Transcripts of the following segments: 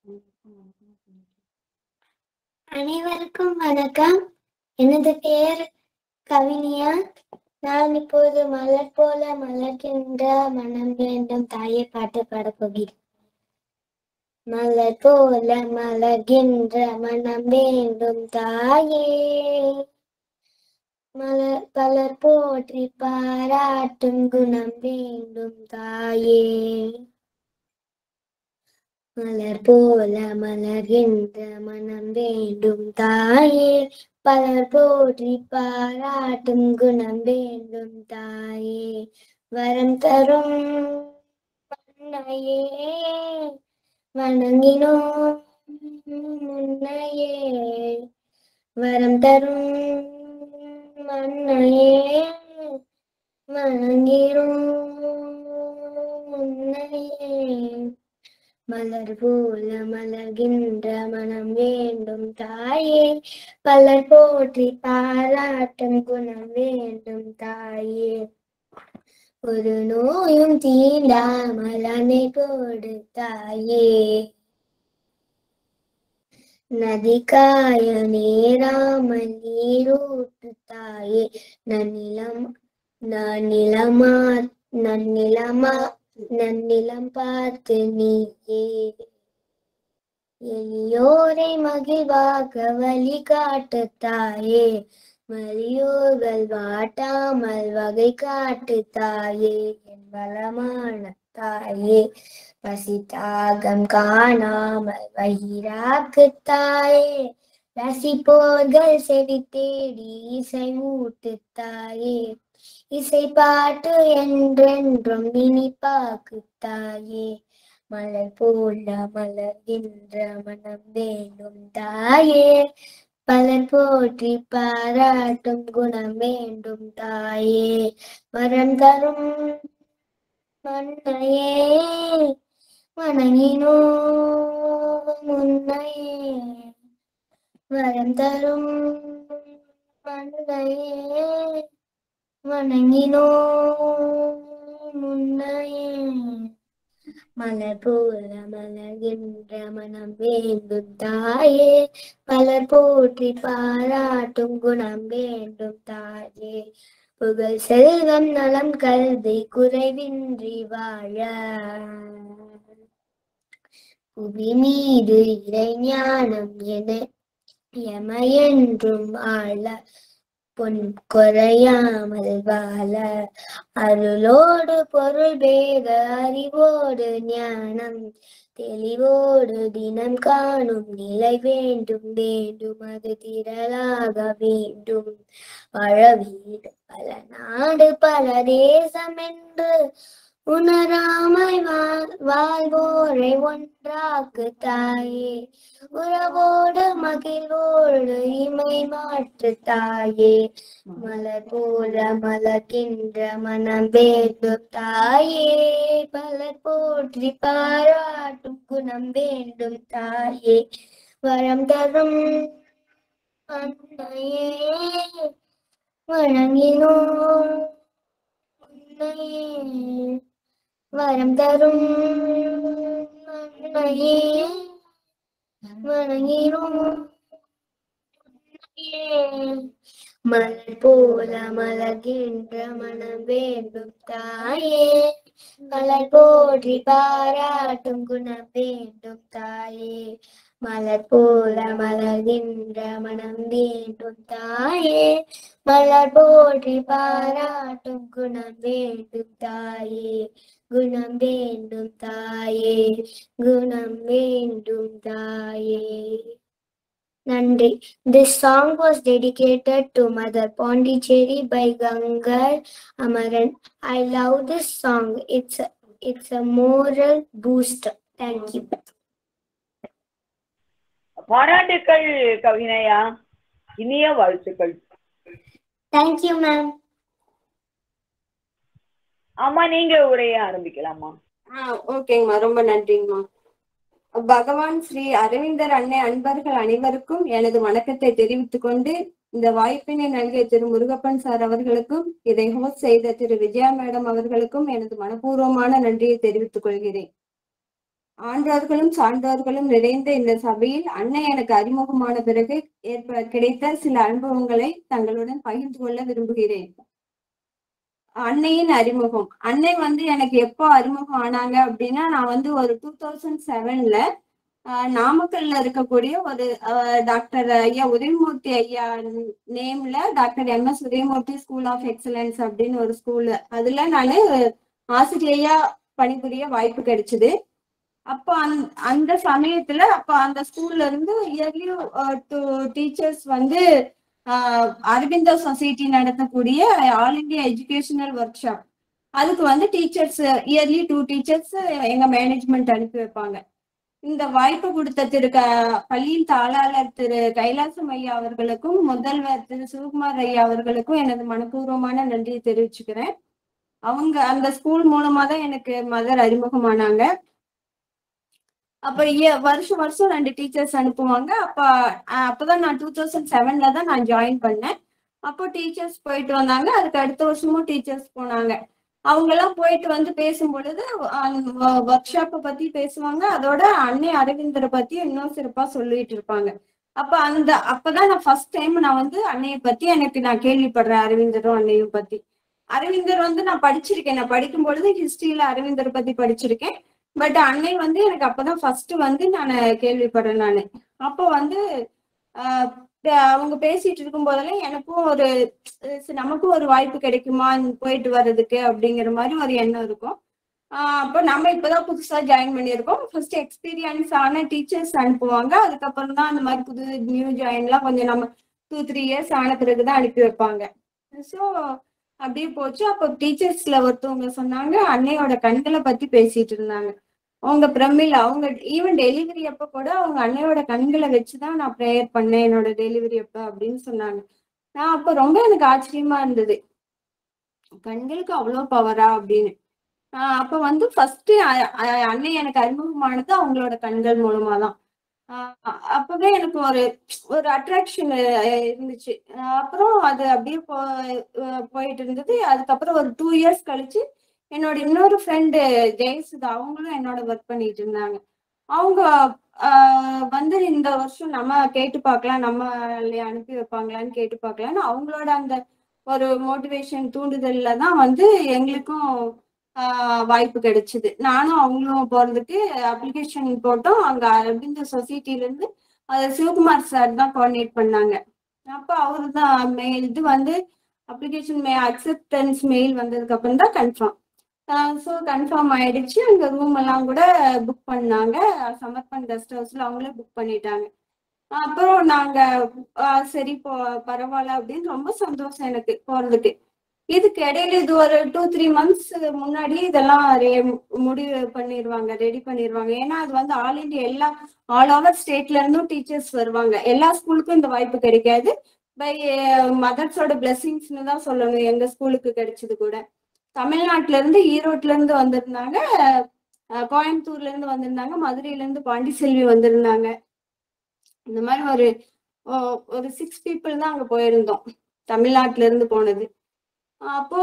அனைவருக்கும் வணக்கம் எனது பெயர் கவினியா நான் இப்போது மலர் போல மலர்கின்ற மனம் வேண்டும் தாயை பாட்டு பாடப் போகிறேன் மலர் போல மலர்கின்ற மனம் வேண்டும் தாயே மலர் பலர் போற்றி பாராட்டும் குணம் வேண்டும் தாயே மலர் போல மலர்கின்ற மனம் வேண்டும் தாயே பலர் போற்றி பாராட்டும் குணம் வேண்டும் தாயே வரம் தரும் மன்னையே வணங்கினோம் முன்னையே வரம் தரும் மன்னையே வணங்கிறோம் முன்னையே மலர் போல மலர்கின்ற மனம் வேண்டும் தாயே பலர் போற்றி பாராட்டும் குணம் வேண்டும் தாயே ஒரு நோயும் தீண்டாமல் அணை போடு தாயே நதிக்காய நேராமல் நீரூட்டு தாயே நன்னிலம் நன்னிலமா நன்னிலமா நன்னிலம் பார்த்து நீயே எளியோரை மகிழ்வாக வழிகாட்டு தாயே மரியோர்கள் வாட்டாமல் வகை காட்டு தாயே என் பலமான தாயே பசித்தாகம் காணாமல் வயிறாக்கு தாயே ரசிப்போர்கள் செடி தேடி இசை ஊட்டு தாயே இசை பாட்டு என்றென்றும் இனிப்பாக்கு தாயே மலர் போல மலர்கின்ற மனம் வேண்டும் தாயே பலர் போற்றி பாராட்டும் குணம் வேண்டும் தாயே வரம் தரும் மன்னையே வணங்கினோ முன்னையே வரம் தரும் மன்னையே வணங்கினோ முன்னையே மலர் போல மலர்கின்ற மனம் வேண்டும் தாயே பலர் போற்றி பாராட்டும் குணம் வேண்டும் தாயே புகழ் செல்வம் நலம் கல்வி குறைவின்றி வாழ புவி மீது இறை ஞானம் என எமையென்றும் ஆள பொன் குறையாமல் வாழ அருளோடு பொருள் பேத அறிவோடு ஞானம் தெளிவோடு தினம் காணும் நிலை வேண்டும் வேண்டும் அது திரளாக வேண்டும் வாழ வீடு பல நாடு பல தேசம் என்று உணராமை வாழ் வாழ்வோரை ஒன்றாக்கு தாயே உறவோடு மகிழ்வோடு இமை மாற்று தாயே மலர் போல மலர்கின்ற மனம் வேண்டும் தாயே பலர் போற்றி பாராட்டும் குணம் வேண்டும் தாயே வரம் தரும் அன்னையே வணங்கினோம் உன்னையே வரம் தரும் அன்னையே வணங்கினோம் உன்னையே மலர் போல மலர்கின்ற மனம் வேண்டும் தாயே மலர் போற்றி பாராட்டும் குணம் வேண்டும் தாயே மலர் போல மலர்கின்ற மனம் வேண்டும் தாயே மலர் போற்றி பாராட்டும் குணம் வேண்டும் தாயே குணம் வேண்டும் தாயே குணம் வேண்டும் தாயே நன்றி This song was dedicated to Mother Pondicherry by Gangar Amaran. I love this song. It's a, it's a moral booster. Thank you. பாராட்டுக்கள் கவினையா இனிய வாழ்த்துக்கள் Thank you, ma'am. ஆமா நீங்க உரைய ஆரம்பிக்கலாமா ஆ ஓகேங்கம்மா ரொம்ப நன்றிங்கம்மா பகவான் ஸ்ரீ அரவிந்தர் அன்னை அன்பர்கள் அனைவருக்கும் எனது வணக்கத்தை தெரிவித்துக் கொண்டு இந்த வாய்ப்பினை நல்கிய திரு முருகப்பன் சார் அவர்களுக்கும் இதை ஹோஸ்ட் செய்த திரு விஜயா மேடம் அவர்களுக்கும் எனது மனப்பூர்வமான நன்றியை தெரிவித்துக் கொள்கிறேன் ஆண்டோர்களும் சான்றோர்களும் நிறைந்த இந்த சபையில் அன்னை எனக்கு அறிமுகமான பிறகு ஏற்ப கிடைத்த சில அனுபவங்களை தங்களுடன் பகிர்ந்து கொள்ள விரும்புகிறேன் அன்னையின் அறிமுகம் அன்னை வந்து எனக்கு எப்போ அறிமுகம் ஆனாங்க அப்படின்னா நான் வந்து ஒரு டூ தௌசண்ட் செவன்ல நாமக்கல்ல இருக்கக்கூடிய ஒரு ஆஹ், டாக்டர் ஐயா உதயமூர்த்தி ஐயா நேம்ல doctor M S Udayamoorthy school of excellence அப்படின்னு ஒரு ஸ்கூல் அதுல நான் ஆசிரியையா பணிபுரிய வாய்ப்பு கிடைச்சது அப்போ அந்த அந்த சமயத்துல அப்ப அந்த ஸ்கூல்ல இருந்து இயர்லி டூ டீச்சர்ஸ் வந்து ஆஹ், அரவிந்தோ சொசைட்டி நடத்தக்கூடிய all India educational workshop அதுக்கு வந்து டீச்சர்ஸ் இயர்லி டூ டீச்சர்ஸ் எங்க மேனேஜ்மெண்ட் அனுப்பி வைப்பாங்க இந்த வாய்ப்பு கொடுத்த திரு க பள்ளியின் தாளாளர் திரு கைலாசம் ஐயா அவர்களுக்கும் முதல்வர் திரு சிவகுமார் ஐயா அவர்களுக்கும் எனது மனப்பூர்வமான நன்றியை தெரிவிச்சுக்கிறேன் அவங்க அந்த ஸ்கூல் மூலமா தான் எனக்கு மதர் அறிமுகமானாங்க அப்ப இய- வருஷம் வருஷம் ரெண்டு டீச்சர்ஸ் அனுப்புவாங்க அப்ப அஹ், அப்பதான் நான் டூ தௌசண்ட் செவன்ல தான் நான் ஜாயின் பண்ணேன் அப்போ டீச்சர்ஸ் போயிட்டு வந்தாங்க அதுக்கு அடுத்த வருஷமும் டீச்சர்ஸ் போனாங்க அவங்க எல்லாம் போயிட்டு வந்து பேசும் பொழுது ஒர்க் ஷாப்பை பத்தி பேசுவாங்க அதோட அன்னை அரவிந்தரை பத்தி இன்னும் சிறப்பா சொல்லிட்டு இருப்பாங்க அப்ப அந்த அப்பதான் நான் ஃபர்ஸ்ட் டைம் நான் வந்து அன்னைய பத்தி எனக்கு நான் கேள்விப்படுறேன் அரவிந்தரும் அன்னையும் பத்தி அரவிந்தர் வந்து நான் படிச்சிருக்கேன் நான் படிக்கும் பொழுது ஹிஸ்டரியில அரவிந்தர் பத்தி படிச்சிருக்கேன் பட் அன்னை வந்து எனக்கு அப்பதான் ஃபர்ஸ்ட் வந்து நான் கேள்விப்படுறேன் நானு அப்போ வந்து ஆஹ் பே- அவங்க பேசிட்டு இருக்கும் போதெல்லாம் எனக்கும் ஒரு அஹ் சரி, நமக்கும் ஒரு வாய்ப்பு கிடைக்குமா போயிட்டு வர்றதுக்கு அப்படிங்கிற மாதிரி ஒரு எண்ணம் இருக்கும் ஆஹ் அப்போ நம்ம இப்பதான் புதுசா ஜாயின் பண்ணியிருக்கோம் ஃபர்ஸ்ட் எக்ஸ்பீரியன்ஸ் ஆன டீச்சர்ஸ் அனுப்புவாங்க அதுக்கப்புறம் தான் அந்த மாதிரி புது நியூ ஜாயின்லாம் கொஞ்சம் நம்ம டூ த்ரீ இயர்ஸ் ஆன பிறகுதான் அனுப்பி வைப்பாங்க ஸோ அப்படியே போச்சு அப்போ டீச்சர்ஸ்ல ஒருத்தவங்க சொன்னாங்க அன்னையோட கண்களை பத்தி பேசிட்டு இருந்தாங்க அவங்க பிரமிழ் அவங்க ஈவன் டெலிவரி அப்ப கூட அவங்க அன்னையோட கண்களை வச்சுதான் நான் ப்ரேயர் பண்ணேன் என்னோட டெலிவரி அப்ப அப்படின்னு சொன்னாங்க நான் அப்ப ரொம்ப எனக்கு ஆச்சரியமா இருந்தது கண்களுக்கு அவ்வளோ பவரா அப்படின்னு ஆஹ் அப்ப வந்து ஃபர்ஸ்ட் அன்னை எனக்கு அறிமுகமானது அவங்களோட கண்கள் மூலமா தான் ஆஹ் அப்பவே எனக்கு ஒரு ஒரு அட்ராக்ஷன் இருந்துச்சு ஆஹ் அப்புறம் அது அப்படியே போ அஹ் போயிட்டு இருந்தது அதுக்கப்புறம் ஒரு டூ இயர்ஸ் கழிச்சு என்னோட இன்னொரு ஃப்ரெண்டு ஜெயசுதா அவங்களும் என்னோட ஒர்க் பண்ணிட்டு இருந்தாங்க அவங்க ஆஹ் வந்து இந்த வருஷம் நம்ம கேட்டு பார்க்கலாம் நம்ம அனுப்பி வைப்பாங்களான்னு கேட்டு பார்க்கலான்னு அவங்களோட அந்த ஒரு மோட்டிவேஷன் தூண்டுதல்ல தான் வந்து எங்களுக்கும் ஆஹ் வாய்ப்பு கிடைச்சது நானும் அவங்களும் போறதுக்கு அப்ளிகேஷன் போட்டோம் அங்க அரவிந்த சொசைட்டில இருந்து அது சிவகுமார் சார் தான் கோஆர்டினேட் பண்ணாங்க அப்போ அவரு தான் மெயில் இது வந்து அப்ளிகேஷன் மே அக்செப்டன்ஸ் மெயில் வந்ததுக்கு அப்புறம் தான் கன்ஃபார்ம் ஸோ கன்ஃபார்ம் ஆயிடுச்சு அங்க ரூம் எல்லாம் கூட புக் பண்ணாங்க சமர்ப்பன் கெஸ்ட் ஹவுஸ்ல அவங்களே புக் பண்ணிட்டாங்க அப்புறம் நாங்க ஆஹ் சரி போ பரவாயில்ல அப்படின்னு ரொம்ப சந்தோஷம் எனக்கு போறதுக்கு இதுக்கு இடையில இது ஒரு டூ த்ரீ மந்த்ஸ் முன்னாடி இதெல்லாம் re- முடிவு பண்ணிடுவாங்க ரெடி பண்ணிடுவாங்க ஏன்னா அது வந்து ஆல் இந்தியா எல்லா ஆல் ஓவர் ஸ்டேட்ல இருந்தும் டீச்சர்ஸ் வருவாங்க எல்லா ஸ்கூலுக்கும் இந்த வாய்ப்பு கிடைக்காது பை மதர்ஸோட பிளெஸிங்ஸ்னு தான் சொல்லணும் எங்க ஸ்கூலுக்கு கிடைச்சது கூட தமிழ்நாட்டுல இருந்து ஈரோட்ல இருந்து வந்திருந்தாங்க அஹ் கோயம்புத்தூர்ல இருந்து வந்திருந்தாங்க மதுரையில இருந்து பாண்டிச்செல்வி வந்திருந்தாங்க இந்த மாதிரி ஒரு ஒ- ஒரு சிக்ஸ் பீப்புள் தான் அங்க போயிருந்தோம் தமிழ்நாட்டுல இருந்து போனது அப்போ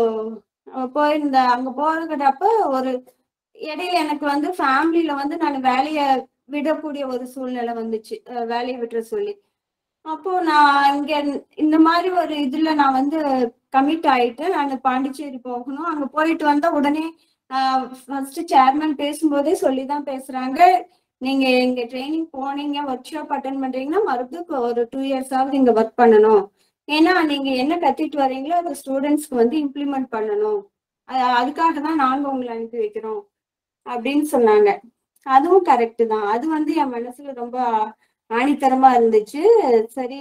அஹ் போயிருந்த அங்க போறதுக்கப்ப ஒரு இடையில எனக்கு வந்து ஃபேமிலியில வந்து நான் வேலையை விடக்கூடிய ஒரு சூழ்நிலை வந்துச்சு அஹ் வேலையை விட்டுற சொல்லி அப்போ நான் இங்க இந்த மாதிரி ஒரு இதுல நான் வந்து கமிட் ஆயிட்டு நான் பாண்டிச்சேரி போகணும் அங்க போயிட்டு வந்தா உடனே ஃபர்ஸ்ட் சேர்மன் பேசும்போதே சொல்லி தான் பேசுறாங்க நீங்க இங்க ட்ரைனிங் போனீங்க ஒர்க் ஷாப் அட்டன் பண்றீங்கன்னா மறுபடியும் ஒரு டூ இயர்ஸ் ஆகுது இங்க ஒர்க் பண்ணணும் ஏன்னா நீங்க என்ன கத்திட்டு வரீங்களோ அதை ஸ்டூடெண்ட்ஸ்க்கு வந்து இம்ப்ளிமெண்ட் பண்ணணும் அ- அதுக்காக தான் நாங்க உங்களை அனுப்பி வைக்கிறோம் அப்படின்னு சொன்னாங்க அதுவும் கரெக்ட் தான் அது வந்து என் மனசுல ரொம்ப ஆணித்தரமா இருந்துச்சு சரி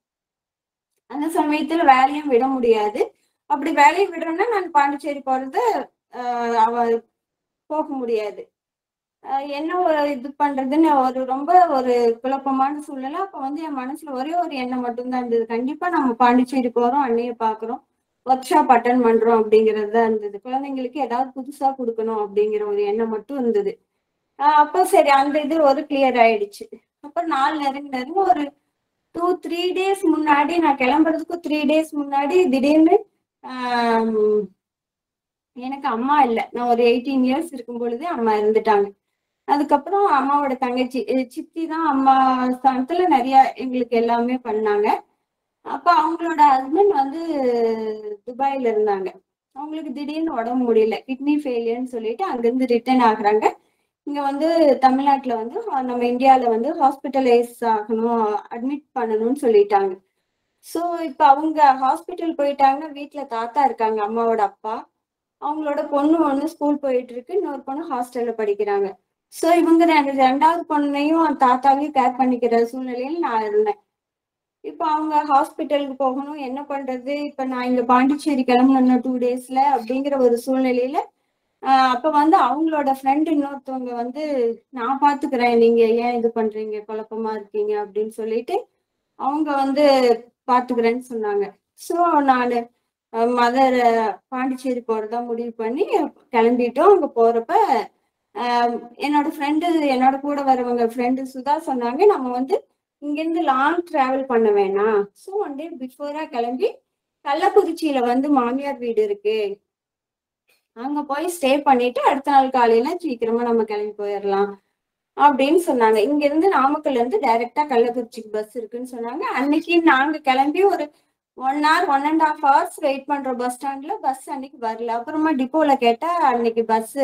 அந்த சமயத்துல வேலையும் விட முடியாது அப்படி வேலையை விடுறோம்னா நான் பாண்டிச்சேரி போறது ஆஹ் அவ போக முடியாது ஆஹ் என்ன ஒரு இது பண்றதுன்னு ஒரு ரொம்ப ஒரு குழப்பமான சூழ்நிலை அப்ப வந்து என் மனசுல ஒரே ஒரு எண்ணம் மட்டும்தான் இருந்தது கண்டிப்பா நம்ம பாண்டிச்சேரி போறோம் அன்னைய பாக்குறோம் ஒர்க் ஷாப் அட்டன் பண்றோம் அப்படிங்கிறது தான் இருந்தது குழந்தைங்களுக்கு ஏதாவது புதுசா கொடுக்கணும் அப்படிங்கிற ஒரு எண்ணம் மட்டும் இருந்தது ஆஹ் அப்போ சரி அந்த இது ஒரு கிளியர் ஆயிடுச்சு அப்புறம் நாள் நெருங்க நெருங்க ஒரு டூ த்ரீ டேஸ் முன்னாடி நான் கிளம்புறதுக்கு த்ரீ டேஸ் முன்னாடி திடீர்னு ஆம், எனக்கு அம்மா இல்லை நான் ஒரு எயிட்டீன் இயர்ஸ் இருக்கும் பொழுதே அம்மா இருந்துட்டாங்க அதுக்கப்புறம் அம்மாவோட தங்கச்சி அஹ் சித்தி தான் அம்மா ஸ்தானத்துல நிறைய எங்களுக்கு எல்லாமே பண்ணாங்க அப்ப அவங்களோட ஹஸ்பண்ட் வந்து துபாயில இருந்தாங்க அவங்களுக்கு திடீர்னு உடம்பு முடியல கிட்னி ஃபெயிலியர்னு சொல்லிட்டு அங்கிருந்து ரிட்டர்ன் ஆகுறாங்க இங்க வந்து தமிழ்நாட்டுல வந்து அஹ் நம்ம இந்தியால வந்து ஹாஸ்பிட்டலைஸ் ஆகணும் அட்மிட் பண்ணணும்னு சொல்லிட்டாங்க சோ இப்ப அவங்க ஹாஸ்பிட்டல் போயிட்டாங்க வீட்ல தாத்தா இருக்காங்க அம்மாவோட அப்பா அவங்களோட பொண்ணு ஒண்ணு ஸ்கூல் போயிட்டு இருக்கு இன்னொரு பொண்ணு ஹாஸ்டல்ல படிக்கிறாங்க சோ இவங்க ரெண்டு ரெண்டாவது பொண்ணையும் தாத்தாவையும் கேர் பண்ணிக்கிற சூழ்நிலையில் நான் இருந்தேன் இப்போ அவங்க ஹாஸ்பிட்டலுக்கு போகணும் என்ன பண்றது இப்ப நான் இங்க பாண்டிச்சேரி கிளம்பணும் டூ டேஸ்ல அப்படிங்கிற ஒரு சூழ்நிலையில ஆஹ் அப்ப வந்து அவங்களோட ஃப்ரெண்ட் இன்னொருத்தவங்க வந்து நான் பாத்துக்கிறேன் நீங்க ஏன் இது பண்றீங்க குழப்பமா இருக்கீங்க அப்படின்னு சொல்லிட்டு அவங்க வந்து பாத்துக்கிறேன்னு சொன்னாங்க ஸோ நான் மதர் பாண்டிச்சேரி போறதா முடிவு பண்ணி கிளம்பிட்டோம் அங்க போறப்ப ஆஹ் என்னோட ஃப்ரெண்டு என்னோட கூட வரவங்க ஃப்ரெண்டு சுதா சொன்னாங்க நம்ம வந்து இங்கிருந்து லாங் டிராவல் பண்ண வேணாம் ஸோ ஒன் டே பிஃபோரா கிளம்பி கள்ளக்குறிச்சியில வந்து மாமியார் வீடு இருக்கு அங்க போய் ஸ்டே பண்ணிட்டு அடுத்த நாள் காலையில சீக்கிரமா நம்ம கிளம்பி போயிடலாம் அப்படின்னு சொன்னாங்க இங்க இருந்து நாமக்கல்ல இருந்து டைரக்டா கள்ளக்குறிச்சிக்கு பஸ் இருக்குன்னு சொன்னாங்க அன்னைக்கு நாங்க கிளம்பி ஒரு one hour one and half hours wait பண்ற பஸ் ஸ்டாண்ட்ல பஸ் அன்னைக்கு வரல அப்புறமா டிப்போல கேட்டா அன்னைக்கு பஸ்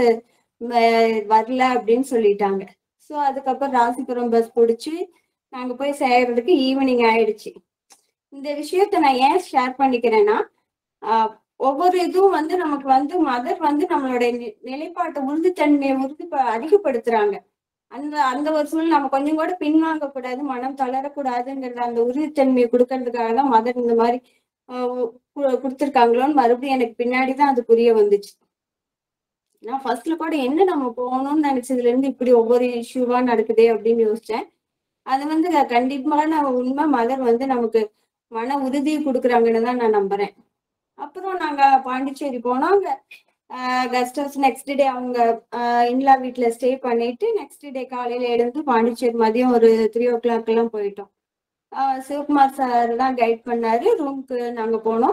வரல அப்படின்னு சொல்லிட்டாங்க ஸோ அதுக்கப்புறம் ராசிபுரம் பஸ் பிடிச்சி நாங்க போய் சேர்றதுக்கு ஈவினிங் ஆயிடுச்சு இந்த விஷயத்த நான் ஏன் ஷேர் பண்ணிக்கிறேன்னா ஆஹ் ஒவ்வொரு இதுவும் வந்து நமக்கு வந்து மதர் வந்து நம்மளோட நி- நிலைப்பாட்டை உறுதித்தன்மையை உறுதி அதிகப்படுத்துறாங்க அந்த அந்த ஒரு சூழ்நிலை நம்ம கொஞ்சம் கூட பின்வாங்க கூடாது மனம் தளரக்கூடாதுங்கிறத அந்த உறுதித்தன்மையை கொடுக்கறதுக்காக தான் மதர் இந்த மாதிரி ஆஹ் கு- கொடுத்திருக்காங்களோன்னு மறுபடியும் எனக்கு பின்னாடி தான் அது புரிய வந்துச்சு நான் ஃபர்ஸ்ட்ல கூட என்ன நம்ம போகணும்னு நினைச்சதுல இருந்து இப்படி ஒவ்வொரு இஷ்யூவா நடக்குதே அப்படின்னு யோசிச்சேன் அது வந்து கண்டிப்பான உண்மை மதர் வந்து நமக்கு மன உறுதியை கொடுக்குறாங்கன்னு தான் நான் நம்புறேன் அப்புறம் நாங்க பாண்டிச்சேரி போனோம் அங்க கெஸ்ட் ஹவுஸ் நெக்ஸ்ட் டே அவங்க இன்லா வீட்ல ஸ்டே பண்ணிட்டு நெக்ஸ்ட் டே காலையில எழுந்து பாண்டிச்சேரி மதியம் ஒரு த்ரீ ஓ கிளாக் எல்லாம் போயிட்டோம் ஆஹ் சிவகுமார் சார் தான் கைட் பண்ணாரு ரூம்க்கு நாங்க போனோம்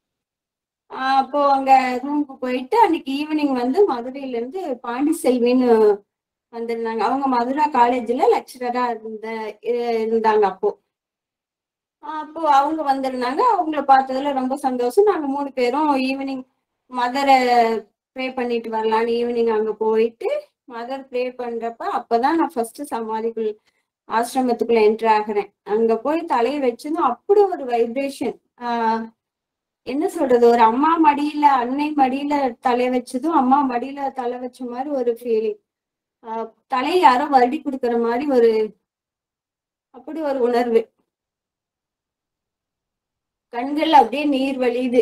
ஆஹ் அப்போ அங்க ரூமுக்கு போயிட்டு அன்னைக்கு ஈவினிங் வந்து மதுரையில இருந்து பாண்டி செல்வின்னு வந்திருந்தாங்க அவங்க மதுரா காலேஜ்ல லெக்சரரா இருந்த இ- இருந்தாங்க அப்போ ஆஹ் அப்போ அவங்க வந்திருந்தாங்க அவங்கள பார்த்ததுல ரொம்ப சந்தோஷம் நாங்க மூணு பேரும் ஈவினிங் மதரை ப்ரே பண்ணிட்டு வரலான்னு ஈவினிங் அங்க போயிட்டு மதர் ப்ரே பண்றப்ப அப்பதான் நான் ஃபர்ஸ்ட் சமாதிக்குள் ஆசிரமத்துக்குள்ள என்டர் ஆகுறேன் அங்க போய் தலையை வச்சதும் அப்படி ஒரு வைப்ரேஷன் ஆஹ் என்ன சொல்றது ஒரு அம்மா மடியில அன்னை மடியில தலை வச்சதும் அம்மா மடியில தலை வச்ச மாதிரி ஒரு ஃபீலிங் தலையை யாரோ வருடி கொடுக்குற மாதிரி ஒரு அப்படி ஒரு உணர்வு கண்கள் அப்படியே நீர் வழியுது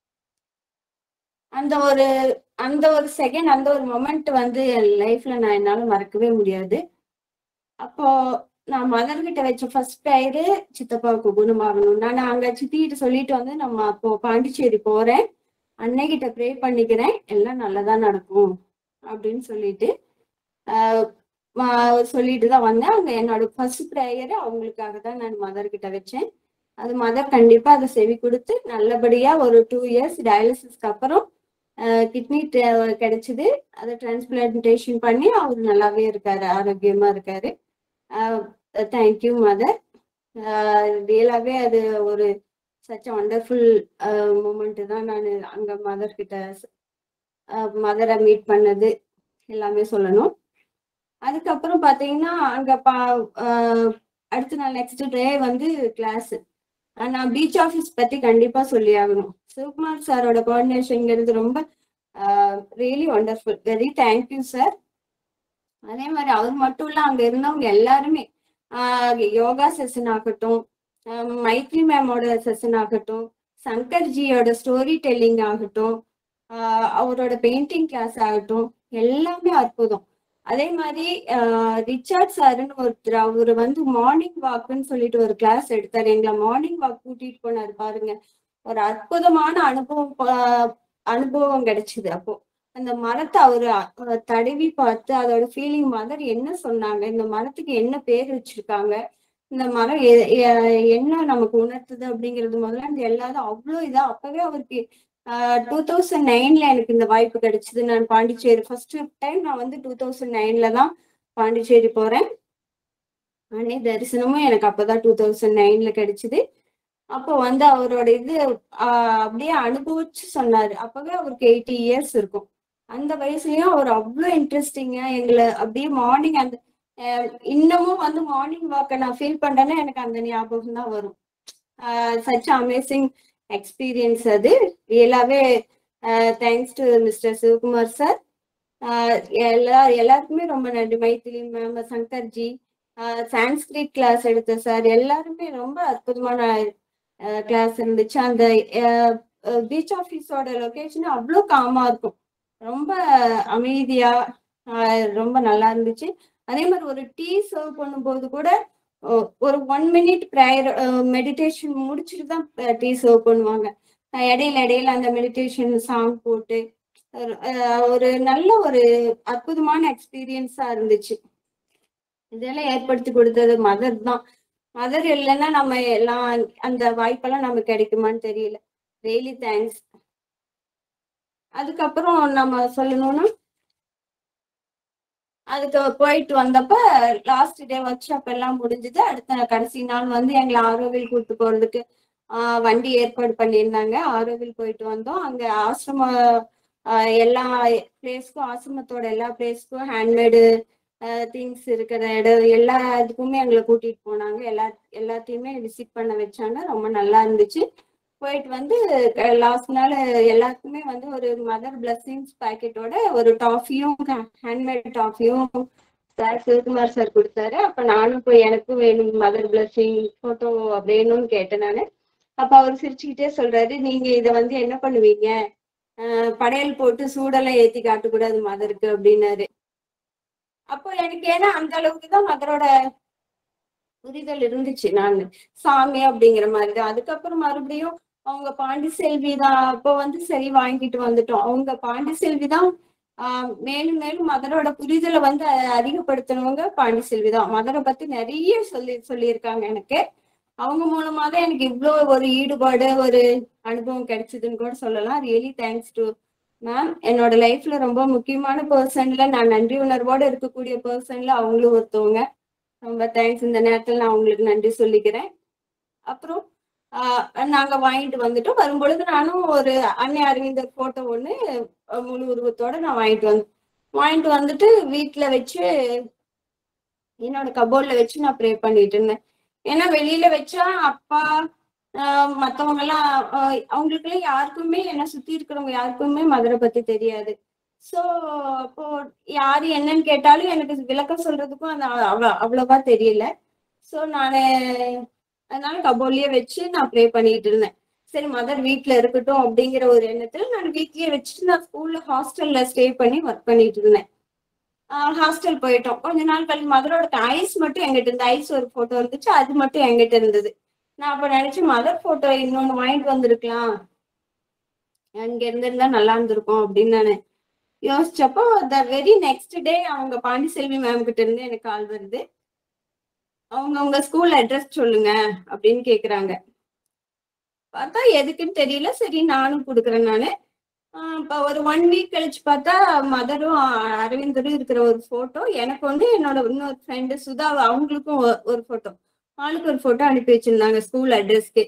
அந்த ஒரு அந்த ஒரு செகண்ட் அந்த ஒரு மொமெண்ட் வந்து என் லைஃப்ல நான் என்னால மறக்கவே முடியாது அப்போ நான் மதர் கிட்ட வச்ச ஃபர்ஸ்ட் பேரு சித்தப்பாவுக்கு குணமாகணும் நான் அங்க சித்திகிட்ட சொல்லிட்டு வந்து நம்ம அப்போ பாண்டிச்சேரி போறேன் அன்னைகிட்ட ப்ரே பண்ணிக்கிறேன் எல்லாம் நல்லதா நடக்கும் அப்படின்னு சொல்லிட்டு ஆஹ் ம- சொல்லிட்டு தான் வந்தேன் அங்க என்னோட ஃபர்ஸ்ட் ப்ரேயர் அவங்களுக்காக தான் நான் மதர் கிட்ட வச்சேன் அது மதர் கண்டிப்பா அதை செவி கொடுத்து நல்லபடியா ஒரு டூ இயர்ஸ் டயாலிசிஸ்க்கு அப்புறம் கிட்னி கிடைச்சது அதை டிரான்ஸ்பிளான்டேஷன் பண்ணி அவர் நல்லாவே இருக்காரு ஆரோக்கியமா இருக்காரு தேங்க்யூ மதர் ரியலாவே அது ஒரு சச் வண்டர்ஃபுல் மூமெண்ட் தான் நான் அங்க மதர் கிட்ட மதரை மீட் பண்ணது எல்லாமே சொல்லணும் அதுக்கப்புறம் பாத்தீங்கன்னா அங்க பா ஆஹ் அடுத்த நாள் நெக்ஸ்ட் டே வந்து கிளாஸ் நான் பீச் ஆஃபீஸ் பத்தி கண்டிப்பா சொல்லி ஆகணும் சிவகுமார் சாரோட கோஆர்டினேஷன்ங்கிறது ரொம்ப really wonderful very thank you sir அதே மாதிரி அவர் மட்டும் இல்ல அங்க இருந்தவங்க எல்லாருமே ஆஹ் யோகா செஷன் ஆகட்டும் ஆஹ் மைத்ரி மேமோட செஷன் ஆகட்டும் சங்கர்ஜியோட ஸ்டோரி டெல்லிங் ஆகட்டும் ஆஹ் அவரோட பெயிண்டிங் கிளாஸ் ஆகட்டும் எல்லாமே அற்புதம் அதே மாதிரி ஆஹ் ரிச்சர்ட் சாருன்னு ஒருத்தர் அவரு வந்து மார்னிங் வாக்குன்னு சொல்லிட்டு ஒரு கிளாஸ் எடுத்தாரு எங்களை மார்னிங் வாக் கூட்டிட்டு போனாரு பாருங்க ஒரு அற்புதமான அனுபவம் பா- அனுபவம் கிடைச்சது அப்போ அந்த மரத்தை அவரு அ- தடவி பார்த்து அதோட ஃபீலிங் மதர் என்ன சொன்னாங்க இந்த மரத்துக்கு என்ன பேர் வச்சிருக்காங்க இந்த மரம் எ- எ- என்ன நமக்கு உணர்த்துது அப்படிங்கிறது முதல்ல இந்த எல்லாரும் அவ்வளோ இதா அப்பவே அவருக்கு டூ தௌசண்ட் நைன்ல எனக்கு இந்த வாய்ப்பு கிடைச்சது நான் பாண்டிச்சேரி ஃபர்ஸ்ட் டைம் நான் வந்து டூ தௌசண்ட் நைன்ல தான் பாண்டிச்சேரி போறேன் அன்னை தரிசனமும் எனக்கு அப்பதான் டூ தௌசண்ட் நைன்ல கிடைச்சது அப்போ வந்து அவரோட இது ஆஹ் அப்படியே அனுபவிச்சு சொன்னாரு அப்பவே அவருக்கு எயிட்டி இயர்ஸ் இருக்கும் அந்த வயசுலயும் அவர் அவ்வளோ இன்ட்ரெஸ்டிங்கா எங்களை அப்படியே மார்னிங் அந்த ஆஹ் இன்னமும் வந்து மார்னிங் வாக்க நான் ஃபீல் பண்றேன்னா எனக்கு அந்த ஞாபகம் தான் வரும் சச் அமேசிங் எக்ஸ்பீரியன்ஸ் அது ரியலாவே thanks to mister Sivakumar sir எல்லா எல்லாருக்குமே ரொம்ப நன்றி Maithili ma'am Shankarji Sanskrit class எடுத்த சார் எல்லாருமே ரொம்ப அற்புதமான கிளாஸ் இருந்துச்சு அந்த பீச் ஆஃபீஸோட லொகேஷன் அவ்வளோ காமா இருக்கும் ரொம்ப அமைதியா ஆஹ் ரொம்ப நல்லா இருந்துச்சு அதே மாதிரி ஒரு டீ சர்வ் பண்ணும்போது கூட ஒ- ஒரு ஒன் மினிட் ப்ரேயர் மெடிடேஷன் முடிச்சுட்டு தான் டீ சர்வ் பண்ணுவாங்க அஹ் இடையில இடையில அந்த மெடிடேஷன் சாங் போட்டு ஒரு, அஹ் ஒரு நல்ல ஒரு அற்புதமான எக்ஸ்பீரியன்ஸா இருந்துச்சு இதெல்லாம் ஏற்படுத்தி கொடுத்தது மதர் தான் மதர் இல்லைன்னா நம்ம எல்லாம் அந்த வாய்ப்பெல்லாம் நமக்கு கிடைக்குமான்னு தெரியல ரியலி தேங்க்ஸ் அதுக்கப்புறம் நம்ம சொல்லணும்னா அதுக்கு போயிட்டு வந்தப்ப லாஸ்ட் டே ஒர்க் ஷாப் எல்லாம் முடிஞ்சது அடுத்த கடைசி நாள் வந்து எங்களை ஆரோவில் கூட்டு போறதுக்கு ஆஹ் வண்டி ஏற்பாடு பண்ணியிருந்தாங்க ஆரோவில் போயிட்டு வந்தோம் அங்க ஆசிரம ஆஹ் எல்லா பிளேஸ்க்கும் ஆசிரமத்தோட எல்லா பிளேஸ்க்கும் ஹேண்ட்மேடு திங்ஸ் இருக்கிற இடம் எல்லா இதுக்குமே எங்களை கூட்டிட்டு போனாங்க எல்லா எல்லாத்தையுமே விசிட் பண்ண வச்சாங்க ரொம்ப நல்லா இருந்துச்சு போயிட்டு வந்து லாஸ்ட் நாள் எல்லாருக்குமே வந்து ஒரு மதர் பிளஸ்ஸிங்ஸ் பாக்கெட்டோட ஒரு டாஃபியும் ஹேண்ட்மேட் டாஃபியும் சார் சிவகுமார் சார் கொடுத்தாரு அப்ப நானும் போய் எனக்கும் வேணும் மதர் பிளஸ்ஸிங் போட்டோ வேணும்னு கேட்டேன் நானு அப்ப அவர் சிரிச்சுக்கிட்டே சொல்றாரு நீங்க இத வந்து என்ன பண்ணுவீங்க ஆஹ் படையல் போட்டு சூடெல்லாம் ஏத்தி காட்டக்கூடாது மதருக்கு அப்படின்னாரு அப்போ எனக்கு ஏன்னா அந்த அளவுக்கு தான் மதரோட புரிதல் இருந்துச்சு நான் சாமி அப்படிங்கிற மாதிரி தான் அதுக்கப்புறம் மறுபடியும் அவங்க பாண்டி செல்வி தான் அப்போ வந்து சரி வாங்கிட்டு வந்துட்டோம் அவங்க பாண்டி செல்வி தான் ஆஹ் மேலும் மேலும் மதரோட புரிதலை வந்து அ- அதிகப்படுத்தினவங்க பாண்டி செல்வி தான் மதரை பத்தி நிறைய சொல்லி சொல்லியிருக்காங்க எனக்கு அவங்க மூலமா தான் எனக்கு இவ்வளோ ஒரு ஈடுபாடு ஒரு அனுபவம் கிடைச்சதுன்னு கூட சொல்லலாம் ரியலி தேங்க்ஸ் டு மேம் என்னோட லைஃப்ல ரொம்ப முக்கியமான பர்சன்ல நான் நன்றி உணர்வோட இருக்கக்கூடிய பர்சன்ல அவங்களும் ஒருத்தவங்க ரொம்ப தேங்க்ஸ் இந்த நேரத்துல நான் உங்களுக்கு நன்றி சொல்லிக்கிறேன் அப்புறம் ஆஹ் நாங்க வாங்கிட்டு வந்துட்டோம் வரும்பொழுது நானும் ஒரு அன்னை அரவிந்தர் போட்டோ ஒண்ணு அஹ் முழு உருவத்தோட நான் வாங்கிட்டு வந்தேன் வாங்கிட்டு வந்துட்டு வீட்டுல வச்சு என்னோட கபோர்ட்ல வச்சு நான் ப்ரே பண்ணிட்டு இருந்தேன் ஏன்னா வெளியில வச்சா அப்பா ஆஹ் மத்தவங்க எல்லாம் ஆஹ் அவங்களுக்குலாம் யாருக்குமே என்ன சுத்தி இருக்கிறவங்க யாருக்குமே மதுரை பத்தி தெரியாது சோ அப்போ யாரு என்னன்னு கேட்டாலும் எனக்கு விளக்கம் சொல்றதுக்கும் அந்த அவ்வ- அவ்வளவா தெரியல சோ நானு அதனால கபோர்லயே வச்சு நான் ப்ரே பண்ணிட்டு இருந்தேன் சரி மதர் வீட்ல இருக்கட்டும் அப்படிங்கிற ஒரு எண்ணத்துல நான் வீட்லயே வச்சுட்டு நான் ஸ்கூல்ல ஹாஸ்டல்ல ஸ்டே பண்ணி ஒர்க் பண்ணிட்டு இருந்தேன் ஹாஸ்டல் போயிட்டோம் கொஞ்ச நாள் கழிச்சு மதரோட ஐஸ் மட்டும் எங்கிட்ட இருந்தது ஐஸ் ஒரு போட்டோ இருந்துச்சு அது மட்டும் எங்கிட்ட இருந்தது நான் அப்ப நினைச்சேன் மதர் போட்டோ இன்னொன்னு வாங்கிட்டு வந்திருக்கலாம் அங்க இருந்திருந்தா நல்லா இருந்திருக்கும் அப்படின்னு நான் யோசிச்சப்போ த வெரி நெக்ஸ்ட் டே அவங்க பாண்டிசெல்வி மேம் கிட்ட இருந்து எனக்கு கால் வருது அவங்க உங்க ஸ்கூல் அட்ரஸ் சொல்லுங்க அப்படின்னு கேக்குறாங்க பார்த்தா எதுக்குன்னு தெரியல சரி நானும் கொடுக்குறேன் நானு ஆஹ் இப்ப ஒரு ஒன் வீக் கழிச்சு பார்த்தா மதரும் அரவிந்தரும் இருக்கிற ஒரு போட்டோ எனக்கு வந்து என்னோட இன்னொரு ஃப்ரெண்டு சுதா அவங்களுக்கும் ஒ- ஒரு போட்டோ ஆளுக்கு ஒரு போட்டோ அனுப்பி வச்சிருந்தாங்க ஸ்கூல் அட்ரஸ்க்கு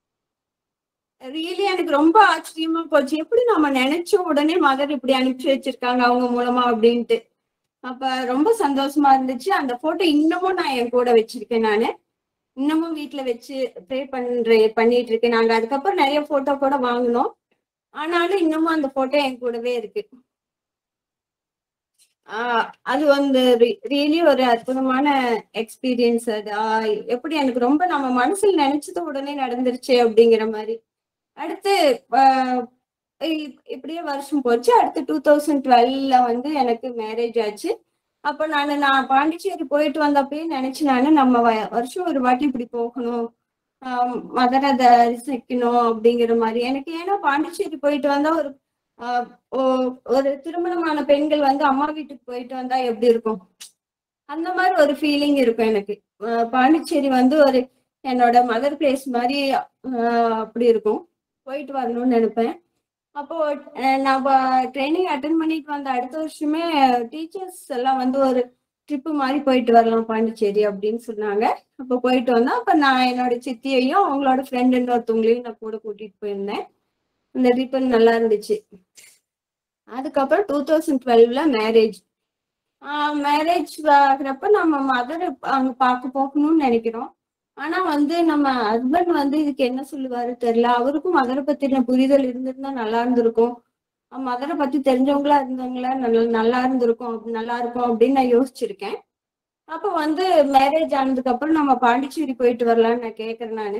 ரியலி எனக்கு ரொம்ப ஆச்சரியமா போச்சு எப்படி நம்ம நினைச்ச உடனே மதர் இப்படி அனுப்பிச்சு வச்சிருக்காங்க அவங்க மூலமா அப்படின்ட்டு அப்ப ரொம்ப சந்தோஷமா இருந்துச்சு அந்த போட்டோ இன்னமும் நான் என் கூட வச்சிருக்கேன் நானு இன்னமும் வீட்ல வச்சு ப்ரே பண்றேன் பண்ணிட்டு இருக்கேன் நாங்க அதுக்கப்புறம் நிறைய போட்டோ கூட வாங்கினோம் ஆனாலும் இன்னமும் அந்த போட்டோ என் கூடவே இருக்கு ஆஹ் அது வந்து ரியலி ஒரு அற்புதமான எக்ஸ்பீரியன்ஸ் அது ஆஹ் எப்படி எனக்கு ரொம்ப நம்ம மனசுல நினைச்சது உடனே நடந்துருச்சு அப்படிங்கிற மாதிரி அடுத்து ஆஹ் இப்- இப்படியே வருஷம் போச்சு அடுத்து டூ தௌசண்ட் டுவெல்ல வந்து எனக்கு மேரேஜ் ஆச்சு அப்ப நான் நான் பாண்டிச்சேரி போயிட்டு வந்தப்பயே நினைச்சு நானு நம்ம வ- வருஷம் ஒரு வாட்டி இப்படி போகணும் ஆஹ் மதரை தரிசிக்கணும் அப்படிங்கிற மாதிரி எனக்கு ஏன்னா பாண்டிச்சேரி போயிட்டு வந்தா ஒரு ஆஹ் ஓ- ஒரு திருமணமான பெண்கள் வந்து அம்மா வீட்டுக்கு போயிட்டு வந்தா எப்படி இருக்கும் அந்த மாதிரி ஒரு ஃபீலிங் இருக்கும் எனக்கு ஆஹ் பாண்டிச்சேரி வந்து ஒரு என்னோட மதர் பிளேஸ் மாதிரி ஆஹ் அப்படி இருக்கும் போயிட்டு வரணும்னு நினைப்பேன் அப்போ அஹ் நம்ம ட்ரைனிங் அட்டன் பண்ணிட்டு வந்த அடுத்த வருஷமே டீச்சர்ஸ் எல்லாம் வந்து ஒரு ட்ரிப்பு மாதிரி போயிட்டு வரலாம் பாண்டிச்சேரி அப்படின்னு சொன்னாங்க அப்போ போயிட்டு வந்தோம் அப்ப நான் என்னோட சித்தியையும் அவங்களோட ஃப்ரெண்ட் இன்னொருத்தவங்களையும் நான் கூட கூட்டிட்டு போயிருந்தேன் இந்த ட்ரிப்பு நல்லா இருந்துச்சு அதுக்கப்புறம் டூ தௌசண்ட் டுவெல்வ்ல மேரேஜ் மேரேஜ் ஆகுறப்ப நம்ம மதர் அங்க பார்க்க போகணும்னு நினைக்கிறோம் ஆனா வந்து நம்ம ஹஸ்பண்ட் வந்து இதுக்கு என்ன சொல்லுவாரு தெரியல அவருக்கும் மதரை பத்தின புரிதல் இருந்திருந்தா நல்லா இருந்திருக்கும் மதரை பத்தி தெரிஞ்சவங்களா இருந்தவங்களா நல்லா நல்லா இருந்திருக்கும் அப்படி நல்லா இருக்கும் அப்படின்னு நான் யோசிச்சிருக்கேன் அப்ப வந்து மேரேஜ் ஆனதுக்கு அப்புறம் நம்ம பாண்டிச்சேரி போயிட்டு வரலாம்னு நான் கேக்குறேன் நானு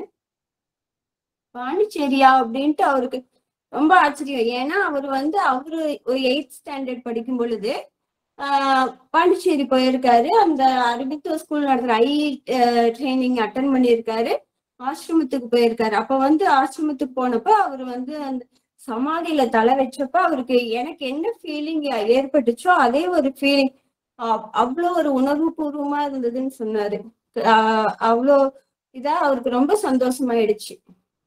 பாண்டிச்சேரியா அப்படின்ட்டு அவருக்கு ரொம்ப ஆச்சரியம் ஏன்னா அவர் வந்து அவரு ஒரு எயித் ஸ்டாண்டர்ட் படிக்கும் பொழுது ஆஹ் பாண்டிச்சேரி போயிருக்காரு அந்த அரபித்துவ ஸ்கூல் நடத்துற ஐ ட்ரைனிங் அட்டன் பண்ணியிருக்காரு ஆசிரமத்துக்கு போயிருக்காரு அப்ப வந்து ஆசிரமத்துக்கு போனப்ப அவர் வந்து அந்த சமாதியில தலை வச்சப்ப அவருக்கு எனக்கு என்ன ஃபீலிங் ஏற்பட்டுச்சோ அதே ஒரு ஃபீலிங் அவ்வளோ ஒரு உணர்வு பூர்வமா இருந்ததுன்னு சொன்னாரு ஆஹ் அவ்வளோ இதா அவருக்கு ரொம்ப சந்தோஷமாயிடுச்சு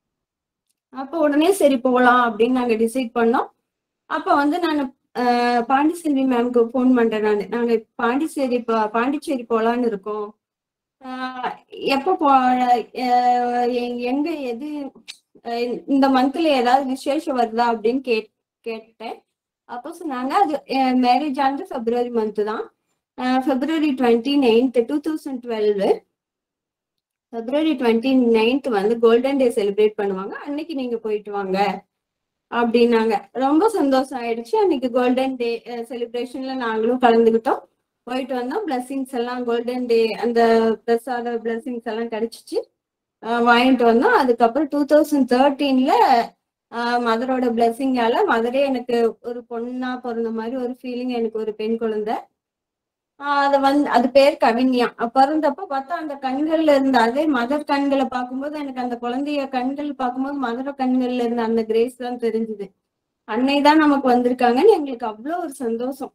அப்ப உடனே சரி போகலாம் அப்படின்னு நாங்க டிசைட் பண்ணோம் அப்ப வந்து நான் பாண்டிச்சேரி மேம்க்கு ஃபோன் பண்றேன் நான் நாங்க பாண்டிச்சேரி பா- பாண்டிச்சேரி போலான்னு இருக்கோம் ஆஹ் எப்போ போ ஆஹ் எ- எங்க எது ஆஹ் இந்த மந்த்ல ஏதாவது விசேஷம் வருதா அப்படின்னு கேட் கேட்டேன் அப்போ சொன்னாங்க அது மேரேஜ் ஆனது பிப்ரவரி மந்த் தான் February twenty ninth two thousand twelve February twenty ninth வந்து கோல்டன் டே செலிப்ரேட் பண்ணுவாங்க அன்னைக்கு நீங்க போயிட்டு வாங்க அப்படின்னாங்க ரொம்ப சந்தோஷம் ஆயிடுச்சு அன்னைக்கு கோல்டன் டே செலிப்ரேஷன்ல நாங்களும் கலந்துக்கிட்டோம் போயிட்டு வந்தோம் பிளஸ்ஸிங்ஸ் எல்லாம் கோல்டன் டே அந்த பிரசாத பிளஸ்ஸிங்ஸ் எல்லாம் கிடைச்சிச்சு அஹ் வாங்கிட்டு வந்தோம் அதுக்கப்புறம் டூ தௌசண்ட் தேர்ட்டீன்ல மதரோட பிளஸ்ஸிங்கால மதரே எனக்கு ஒரு பொண்ணா பிறந்த மாதிரி ஒரு ஃபீலிங் எனக்கு ஒரு பெண் குழந்தை ஆஹ் அது வந்து அது பேர் கவின்யா அப்ப பிறந்தப்ப பார்த்தா அந்த கண்கள்ல இருந்த அதே மதர் கண்களை பார்க்கும்போது எனக்கு அந்த குழந்தைய கண்கள் பார்க்கும்போது மதர கண்கள்ல இருந்த அந்த கிரேஸ் தான் தெரிஞ்சுது அன்னை தான் நமக்கு வந்திருக்காங்கன்னு எங்களுக்கு அவ்வளோ ஒரு சந்தோஷம்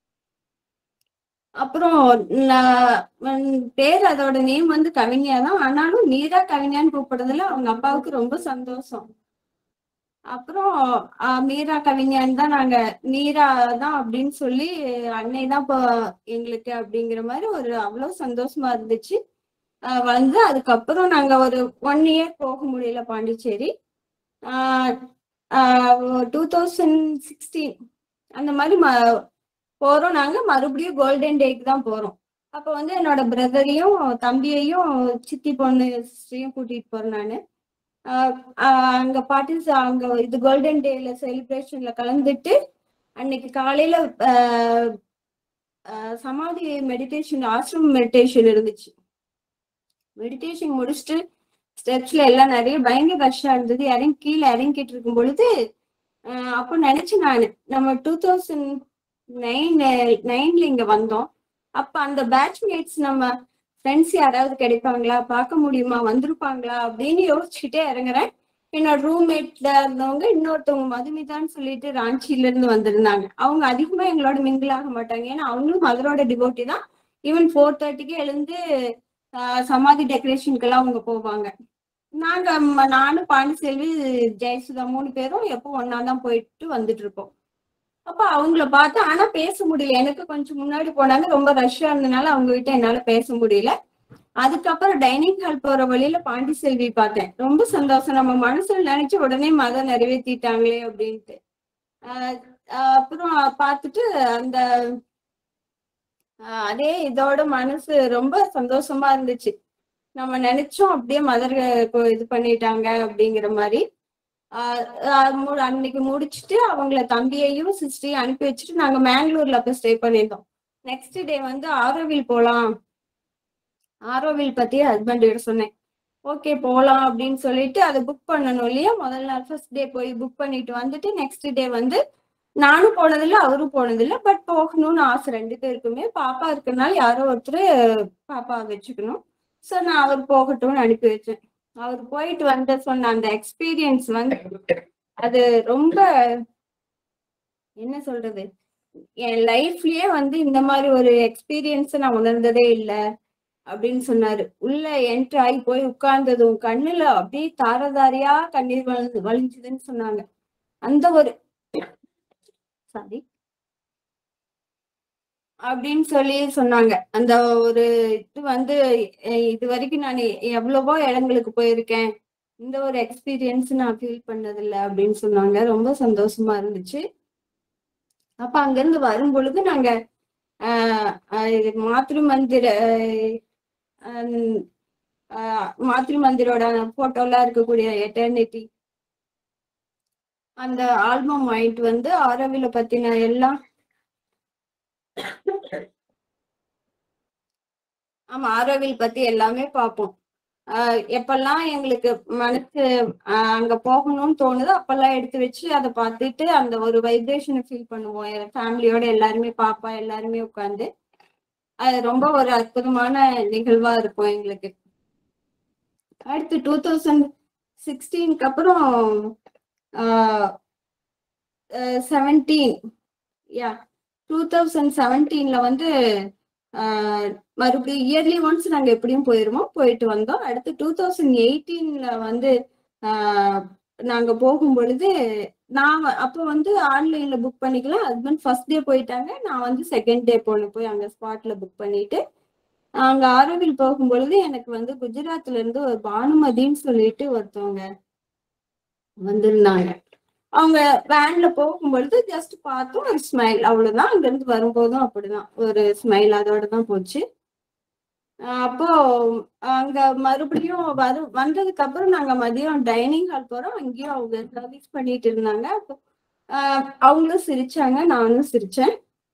அப்புறம் நான் உம் பேர் அதோட நேம் வந்து கவிஞா தான் ஆனாலும் நீரா கவிஞான்னு கூப்பிடுறதுல அவங்க அப்பாவுக்கு ரொம்ப சந்தோஷம் அப்புறம் ஆஹ் மீரா கவிஞான் தான் நாங்க நீரா தான் அப்படின்னு சொல்லி அன்னை தான் இப்போ எங்களுக்கு அப்படிங்கிற மாதிரி ஒரு அவ்வளவு சந்தோஷமா இருந்துச்சு ஆஹ் வந்து அதுக்கப்புறம் நாங்க ஒரு ஒன் இயர் போக முடியல பாண்டிச்சேரி டூ தௌசண்ட் சிக்ஸ்டீன் அந்த மாதிரி ம போறோம் நாங்க மறுபடியும் கோல்டன் டேக்கு தான் போறோம் அப்ப வந்து என்னோட பிரதரையும் தம்பியையும் சித்தி பொண்ணு சிஸ்டரையும் கூட்டிட்டு போறேன் நானு ஆஹ் ஆஹ் அங்க பார்ட்டிஸ் அங்க இது கோல்டன் டேல செலிப்ரேஷன்ல கலந்துட்டு அன்னைக்கு காலையில ஆஹ் ஆஹ் சமாதி மெடிடேஷன் ஆசிரம் மெடிடேஷன் இருந்துச்சு மெடிடேஷன் முடிச்சுட்டு ஸ்டெப்ஸ்ல எல்லாம் நிறைய பயங்கர ரஷ்ஷா இருந்தது இறங்கி கீழே இறங்கிட்டு இருக்கும் பொழுது ஆஹ் அப்போ நினைச்சேன் நான் நம்ம டூ தௌசண்ட் நைன் நைன்ல இங்க வந்தோம் அப்ப அந்த பேட்ச்மேட்ஸ் நம்ம ஃப்ரெண்ட்ஸ் யாராவது கிடைப்பாங்களா பார்க்க முடியுமா வந்திருப்பாங்களா அப்படின்னு யோசிச்சுக்கிட்டே இறங்குறேன் என்னோட ரூம்மேட்ல இருந்தவங்க இன்னொருத்தவங்க மதுமிதான்னு சொல்லிட்டு ராஞ்சில இருந்து வந்திருந்தாங்க அவங்க அதிகமா எங்களோட மிங்கிள் ஆக மாட்டாங்க ஏன்னா அவங்களும் மதரோட டிவோட்டி தான் ஈவன் ஃபோர் தேர்ட்டிக்கு எழுந்து ஆஹ் சமாதி டெக்கரேஷனுக்கெல்லாம் அவங்க போவாங்க நாங்க ம- நானும் பாண்டிச்செல்வி ஜெயசுதா மூணு பேரும் எப்போ ஒன்னா தான் போயிட்டு வந்துட்டு இருப்போம் அப்ப அவங்கள பார்த்து ஆனா பேச முடியல எனக்கு கொஞ்சம் முன்னாடி போனாங்க ரொம்ப ரஷ்ஷா இருந்தனால அவங்க கிட்ட என்னால பேச முடியல அதுக்கப்புறம் டைனிங் ஹால் போற வழியில பாண்டி செல்வி பார்த்தேன் ரொம்ப சந்தோஷம் நம்ம மனசுல நினைச்சு உடனே மதம் நிறைவேற்றிட்டாங்களே அப்படின்ட்டு ஆஹ் ஆஹ் அப்புறம் பார்த்துட்டு அந்த ஆஹ் அதே இதோட மனசு ரொம்ப சந்தோஷமா இருந்துச்சு நம்ம நினைச்சோம் அப்படியே மதர் இது பண்ணிட்டாங்க அப்படிங்கிற மாதிரி ஆஹ் ஆஹ் மு- அன்னைக்கு முடிச்சுட்டு அவங்கள தம்பியையும் சிஸ்டரையும் அனுப்பி வச்சுட்டு நாங்க மேங்களூர்ல அப்ப ஸ்டே பண்ணியிருந்தோம் நெக்ஸ்ட் டே வந்து ஆரோவில் போலாம் ஆரோவில் பத்தி ஹஸ்பண்ட் கிட்ட சொன்னேன் ஓகே போலாம் அப்படின்னு சொல்லிட்டு அதை புக் பண்ணணும் இல்லையா முதல் நாள் ஃபர்ஸ்ட் டே போய் புக் பண்ணிட்டு வந்துட்டு நெக்ஸ்ட் டே வந்து நானும் போனதில்ல அவரும் போனதில்ல பட் போகணும்னு ஆசை ரெண்டு பேருக்குமே பாப்பா இருக்கறனால யாரோ ஒருத்தர் பாப்பா வச்சுக்கணும் ஸோ நான் அவர் போகட்டும்னு அனுப்பி வச்சேன் அவர் போயிட்டு வந்த சொன்ன அந்த எக்ஸ்பீரியன்ஸ் வந்து அது ரொம்ப என்ன சொல்றது என் லைஃப்லயே வந்து இந்த மாதிரி ஒரு எக்ஸ்பீரியன்ஸ் நான் உணர்ந்ததே இல்லை அப்படின்னு சொன்னாரு உள்ள என்ட்ரு ஆகி போய் உட்கார்ந்ததும் கண்ணுல அப்படியே தாரதாரியா கண்ணீர் வழிஞ்சு வழிஞ்சுதுன்னு சொன்னாங்க அந்த ஒரு சாரி அப்படின்னு சொல்லி சொன்னாங்க அந்த ஒரு இது வந்து அஹ் இது வரைக்கும் நான் எவ்வளவோ இடங்களுக்கு போயிருக்கேன் இந்த ஒரு எக்ஸ்பீரியன்ஸ் நான் ஃபீல் பண்ணதில்ல அப்படின்னு சொன்னாங்க ரொம்ப சந்தோஷமா இருந்துச்சு அப்ப அங்கிருந்து வரும் பொழுது நாங்க ஆஹ் ஆஹ் இது மாத்ரு மந்திர ஆஹ் ஆஹ் மாத்ரு மந்திரோட போட்டோலாம் இருக்கக்கூடிய எட்டர்னிட்டி அந்த ஆல்பம் வாங்கிட்டு வந்து ஆரோவில பத்தின எல்லாம் ஆமா ஆரோவில் பத்தி எல்லாமே பார்ப்போம் ஆஹ் எப்பெல்லாம் எங்களுக்கு மனசு ஆஹ் அங்க போகணும்னு தோணுதோ அப்பெல்லாம் எடுத்து வச்சு அதை பார்த்துட்டு அந்த ஒரு வைப்ரேஷனை ஃபீல் பண்ணுவோம் என் ஃபேமிலியோட எல்லாருமே பாப்பா எல்லாருமே உட்காந்து அது ரொம்ப ஒரு அற்புதமான நிகழ்வா இருக்கும் எங்களுக்கு அடுத்து டூ தௌசண்ட் சிக்ஸ்டீனுக்கு அப்புறம் செவன்டீன் யா டூ தௌசண்ட் செவன்டீன்ல வந்து ஆஹ் மறுபடியும் இயர்லி ஒன்ஸ் நாங்க எப்படியும் போயிருவோம் போயிட்டு வந்தோம் அடுத்து டூ தௌசண்ட் எயிட்டீன்ல வந்து ஆஹ் நாங்க போகும் பொழுது நான் வ- அப்போ வந்து ஆன்லைன்ல புக் பண்ணிக்கலாம் ஹஸ்பண்ட் ஃபர்ஸ்ட் டே போயிட்டாங்க நான் வந்து செகண்ட் டே போனேன் போய் அங்க ஸ்பாட்ல புக் பண்ணிட்டு அங்க ஆரோவில் போகும் பொழுது எனக்கு வந்து குஜராத்ல இருந்து ஒரு பானுமதின்னு சொல்லிட்டு ஒருத்தவங்க வந்திருந்தாங்க அவங்க வேன்ல போகும் பொழுது ஜஸ்ட் பார்த்தோம் ஒரு ஸ்மைல் அவ்வளவுதான் அங்க இருந்து வரும்போதும் அப்படிதான் ஒரு ஸ்மைல் அதோட தான் போச்சு ஆஹ் அப்போ அங்க மறுபடியும் வரு வந்ததுக்கு அப்புறம் நாங்க மதியம் டைனிங் ஹால் போறோம் அங்கேயும் அவங்க சர்வீஸ் பண்ணிட்டு இருந்தாங்க அப்போ ஆஹ் அவங்களும் சிரிச்சாங்க நானும் சிரிச்சேன்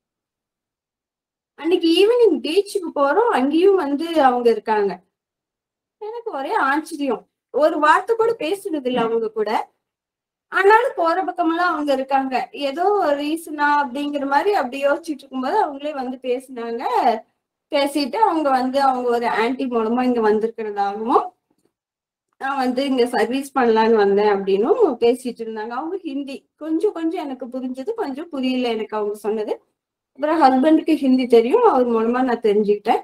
அன்னைக்கு ஈவினிங் பீச்சுக்கு போறோம் அங்கேயும் வந்து அவங்க இருக்காங்க எனக்கு ஒரே ஆச்சரியம் ஒரு வார்த்தை கூட பேசுனது இல்லை அவங்க கூட ஆனாலும் போற பக்கமெல்லாம் அவங்க இருக்காங்க ஏதோ ஒரு ரீசனா அப்படிங்கிற மாதிரி அப்படி யோசிச்சுட்டு இருக்கும்போது அவங்களே வந்து பேசினாங்க பேசிட்டு அவங்க வந்து அவங்க ஒரு ஆன்டி மூலமா இங்க வந்திருக்கிறதாகவும் நான் வந்து இங்க சர்வீஸ் பண்ணலான்னு வந்தேன் அப்படின்னும் பேசிட்டு இருந்தாங்க அவங்க ஹிந்தி கொஞ்சம் கொஞ்சம் எனக்கு புரிஞ்சது கொஞ்சம் புரியல எனக்கு அவங்க சொன்னது அப்புறம் ஹஸ்பண்டுக்கு ஹிந்தி தெரியும் அவர் மூலமா நான் தெரிஞ்சுக்கிட்டேன்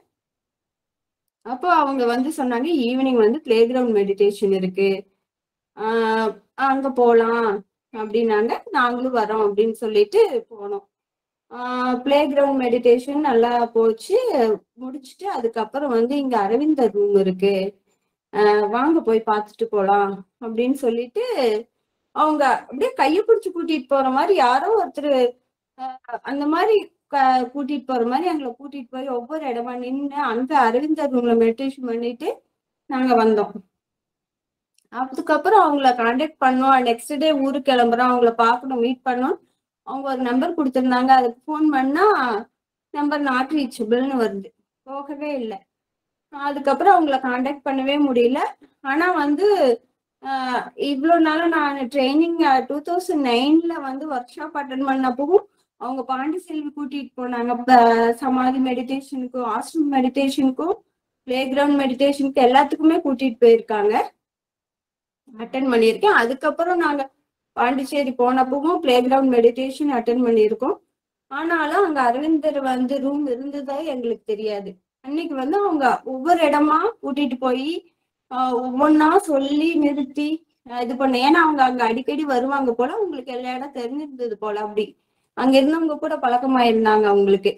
அப்போ அவங்க வந்து சொன்னாங்க ஈவினிங் வந்து பிளே கிரவுண்ட் மெடிடேஷன் இருக்கு ஆஹ் அங்க போலாம் அப்படின்னாங்க நாங்களும் வரோம் அப்படின்னு சொல்லிட்டு போனோம் பிளே கிரவுண்ட் மெடிடேஷன் நல்லா போச்சு முடிச்சுட்டு அதுக்கப்புறம் வந்து இங்க அரவிந்தர் ரூம் இருக்கு ஆஹ் வாங்க போய் பார்த்துட்டு போலாம் அப்படின்னு சொல்லிட்டு அவங்க அப்படியே கையை பிடிச்சு கூட்டிட்டு போற மாதிரி யாரோ ஒருத்தர் அந்த மாதிரி க- கூட்டிட்டு போற மாதிரி எங்களை கூட்டிட்டு போய் ஒவ்வொரு இடமா நின்று அங்க அரவிந்தர் ரூம்ல மெடிடேஷன் பண்ணிட்டு நாங்க வந்தோம் அதுக்கப்புறம் அவங்கள காண்டாக்ட் பண்ணோம் நெக்ஸ்ட் டே ஊருக்கு கிளம்புறோம் அவங்கள பார்க்கணும் மீட் பண்ணோம் அவங்க ஒரு நம்பர் கொடுத்துருந்தாங்க அதுக்கு ஃபோன் பண்ணா நம்பர் நாட் ரீச்சபிள்னு வருது போகவே இல்லை அதுக்கப்புறம் அவங்கள காண்டாக்ட் பண்ணவே முடியல ஆனா வந்து ஆஹ் இவ்வளோ நாளும் நான் ட்ரைனிங் டூ தௌசண்ட் நைன்ல வந்து ஒர்க் ஷாப் அட்டன் பண்ணப்பவும் அவங்க பாண்டிச்செல்வி கூட்டிட்டு போனாங்க ப- சமாதி மெடிடேஷனுக்கும் ஆசிரம் மெடிடேஷனுக்கும் பிளே கிரவுண்ட் மெடிடேஷனுக்கு எல்லாத்துக்குமே கூட்டிட்டு போயிருக்காங்க அட்டன் பண்ணியிருக்கேன் அதுக்கப்புறம் நாங்க பாண்டிச்சேரி போனப்பவும் பிளே கிரவுண்ட் மெடிடேஷன் அட்டன் பண்ணியிருக்கோம் ஆனாலும் அங்க அரவிந்தர் வந்து ரூம் இருந்ததா எங்களுக்கு தெரியாது அன்னைக்கு வந்து அவங்க ஒவ்வொரு இடமா கூட்டிட்டு போய் ஒவ்வொன்னா சொல்லி நிறுத்தி ஆஹ் இது பண்ண ஏன்னா அவங்க அங்க அடிக்கடி வருவாங்க போல உங்களுக்கு எல்லா இடம் தெரிஞ்சிருந்தது போல அப்படி அங்க இருந்தவங்க கூட பழக்கமா இருந்தாங்க அவங்களுக்கு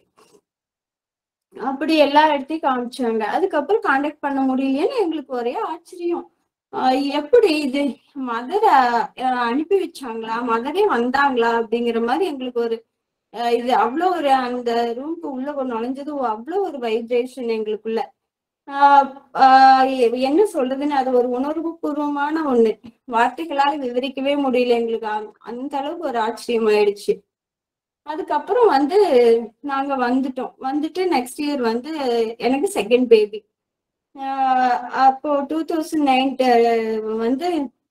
அப்படி எல்லா இடத்தையும் காமிச்சாங்க அதுக்கப்புறம் காண்டாக்ட் பண்ண முடியலையேன்னு எங்களுக்கு ஒரே ஆச்சரியம் ஆஹ் எப்படி இது மதரை அனுப்பி வச்சாங்களா மதரே வந்தாங்களா அப்படிங்கிற மாதிரி எங்களுக்கு ஒரு ஆஹ் இது அவ்வளோ ஒரு அந்த ரூம்க்கு உள்ள ஒரு நுழைஞ்சது அவ்வளோ ஒரு வைப்ரேஷன் எங்களுக்குள்ள ஆஹ் ஆஹ் எ- என்ன சொல்றதுன்னு அது ஒரு உணர்வு பூர்வமான ஒண்ணு வார்த்தைகளால விவரிக்கவே முடியல எங்களுக்கு அந்த- அந்த அளவுக்கு ஒரு ஆச்சரியம் ஆயிடுச்சு அதுக்கப்புறம் வந்து நாங்க வந்துட்டோம் வந்துட்டு நெக்ஸ்ட் இயர் வந்து எனக்கு செகண்ட் பேபி அப்போ டூ தௌசண்ட் நைன் வந்து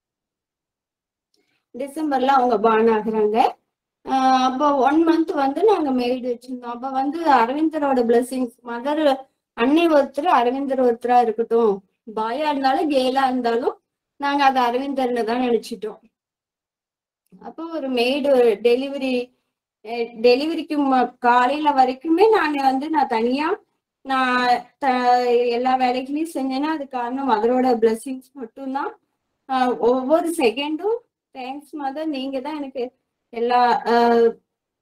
டிசம்பர்ல அவங்க பான் ஆகுறாங்க ஆஹ் அப்போ ஒன் மந்த் வந்து நாங்க மெய்டு வச்சிருந்தோம் அப்ப வந்து அரவிந்தரோட பிளெஸிங்ஸ் மதர் அன்னை ஒருத்தர் அரவிந்தர் ஒருத்தரா இருக்கட்டும் பாயா இருந்தாலும் கேலா இருந்தாலும் நாங்க அதை அரவிந்தர்னு தான் நினைச்சிட்டோம் அப்போ ஒரு மெய்டு டெலிவரி டெலிவரிக்கு காலையில வரைக்குமே நான் வந்து நான் தனியா நான் த- எல்லா வேலைகளையும் செஞ்சேன்னா அது காரணம் மதரோட பிளெஸிங்ஸ் மட்டும்தான் ஆஹ் ஒவ்வொரு செகண்டும் தேங்க்ஸ் மதர் நீங்க தான் எனக்கு எல்லா ஆஹ்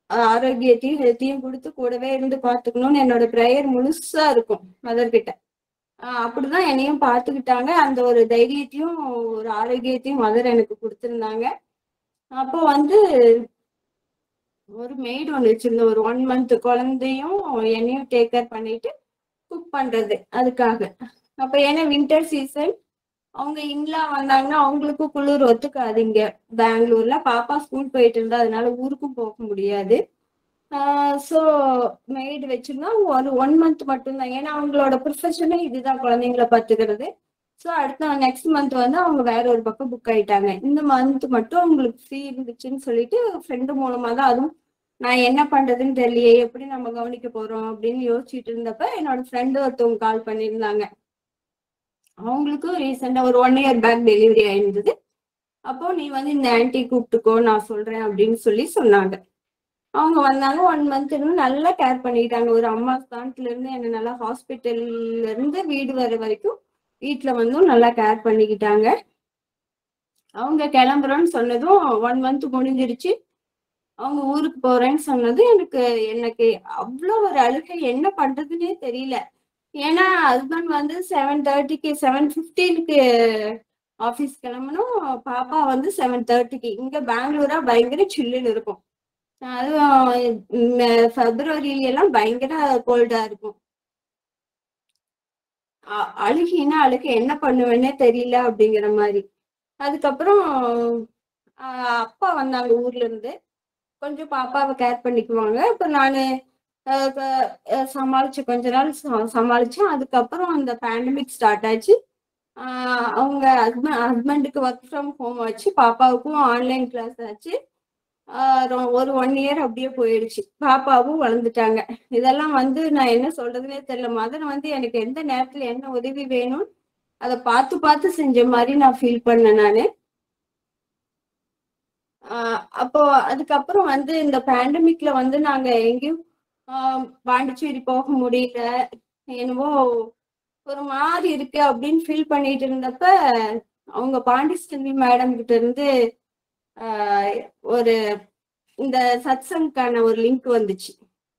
ஆரோக்கியத்தையும் ஹெல்த்தையும் கொடுத்து கூடவே இருந்து பார்த்துக்கணும்னு என்னோட ப்ரேயர் முழுசா இருக்கும் மதர் கிட்ட ஆஹ் அப்படிதான் என்னையும் பார்த்துக்கிட்டாங்க அந்த ஒரு தைரியத்தையும் ஒரு ஆரோக்கியத்தையும் மதர் எனக்கு கொடுத்துருந்தாங்க அப்போ வந்து ஒரு மெய்டு ஒன்று வச்சிருந்தேன் ஒரு ஒன் மந்த் குழந்தையும் என்னையும் டேக் கேர் பண்ணிட்டு குக் பண்றது அதுக்காக அப்ப ஏன்னா வின்டர் சீசன் அவங்க இங்லா வந்தாங்கன்னா அவங்களுக்கும் குளிர் ஒத்துக்காது இங்க பெங்களூர்ல பாப்பா ஸ்கூல் போயிட்டு இருந்தா அதனால ஊருக்கும் போக முடியாது ஸோ மெய்டு வச்சிருந்தா ஒரு ஒன் மந்த் மட்டும்தான் ஏன்னா அவங்களோட ப்ரொஃபஷனே இதுதான் குழந்தைங்கள பார்த்துக்கிறது ஸோ அடுத்த நெக்ஸ்ட் மந்த் வந்து அவங்க வேற ஒரு பக்கம் புக் ஆயிட்டாங்க இந்த மந்த் மட்டும் அவங்களுக்கு ஃப்ரீ இருந்துச்சுன்னு சொல்லிட்டு ஃப்ரெண்டு மூலமா தான் அதுவும் நான் என்ன பண்றதுன்னு தெரியலையே எப்படி நம்ம கவனிக்க போறோம் அப்படின்னு யோசிச்சுட்டு இருந்தப்ப என்னோட ஃப்ரெண்டு ஒருத்தவங்க கால் பண்ணியிருந்தாங்க அவங்களுக்கும் ரீசெண்டா ஒரு ஒன் இயர் பேக் டெலிவரி ஆயிருந்தது அப்போ நீ வந்து இந்த ஆன்டி கூப்பிட்டுக்கோ நான் சொல்றேன் அப்படின்னு சொல்லி சொன்னாங்க அவங்க வந்தாங்க ஒன் மந்த் இருந்து நல்லா கேர் பண்ணிக்கிட்டாங்க ஒரு அம்மா ஸ்தானத்துல இருந்து என்ன நல்லா ஹாஸ்பிட்டல்ல இருந்து வீடு வர வரைக்கும் வீட்டுல வந்தும் நல்லா கேர் பண்ணிக்கிட்டாங்க அவங்க கிளம்புறோன்னு சொன்னதும் ஒன் மந்த் முடிஞ்சிருச்சு அவங்க ஊருக்கு போறேன்னு சொன்னது எனக்கு எனக்கு அவ்வளோ ஒரு அழுகை என்ன பண்றதுன்னே தெரியல ஏன்னா ஹஸ்பண்ட் வந்து செவன் தேர்ட்டிக்கு செவன் ஃபிஃப்டீனுக்கு ஆஃபீஸ் கிளம்பணும் பாப்பா வந்து செவன் தேர்ட்டிக்கு இங்க பெங்களூரா பயங்கர சில்லுன்னு இருக்கும் அதுவும் பிப்ரவரியில எல்லாம் பயங்கர கோல்டா இருக்கும் அ- அழுகினா அழுக என்ன பண்ணுவேன்னே தெரியல அப்படிங்கிற மாதிரி அதுக்கப்புறம் ஆஹ் அப்பா வந்தாங்க ஊர்ல இருந்து கொஞ்சம் பாப்பாவை கேர் பண்ணிக்குவாங்க இப்ப நானு ஆஹ் க- ஆஹ் சமாளிச்சு கொஞ்ச நாள் ச- சமாளிச்சேன் அதுக்கப்புறம் அந்த பேண்டமிக் ஸ்டார்ட் ஆச்சு ஆஹ் அவங்க ஹஸ்பண்ட் ஹஸ்பண்டுக்கு ஒர்க் ஃப்ரம் ஹோம் ஆச்சு பாப்பாவுக்கும் ஆன்லைன் கிளாஸ் ஆச்சு ஆஹ் ரொ- ஒரு ஒன் இயர் அப்படியே போயிடுச்சு பாப்பாவும் வளர்ந்துட்டாங்க இதெல்லாம் வந்து நான் என்ன சொல்றதுனே தெரியல மதன் வந்து எனக்கு எந்த நேரத்துல என்ன உதவி வேணும் அதை பார்த்து பார்த்து செஞ்ச மாதிரி நான் ஃபீல் பண்ணேன் நானு ஆஹ் அப்போ அதுக்கப்புறம் வந்து இந்த பேண்டமிக்ல வந்து நாங்க எங்கேயும் ஆஹ் பாண்டிச்சேரி போக முடியல என்னவோ ஒரு மாதிரி இருக்கு அப்படின்னு ஃபீல் பண்ணிட்டு இருந்தப்ப அவங்க பாண்டிச்சேரி மேடம் கிட்ட இருந்து ஆஹ் ஒரு இந்த சத்சங்கான ஒரு லிங்க் வந்துச்சு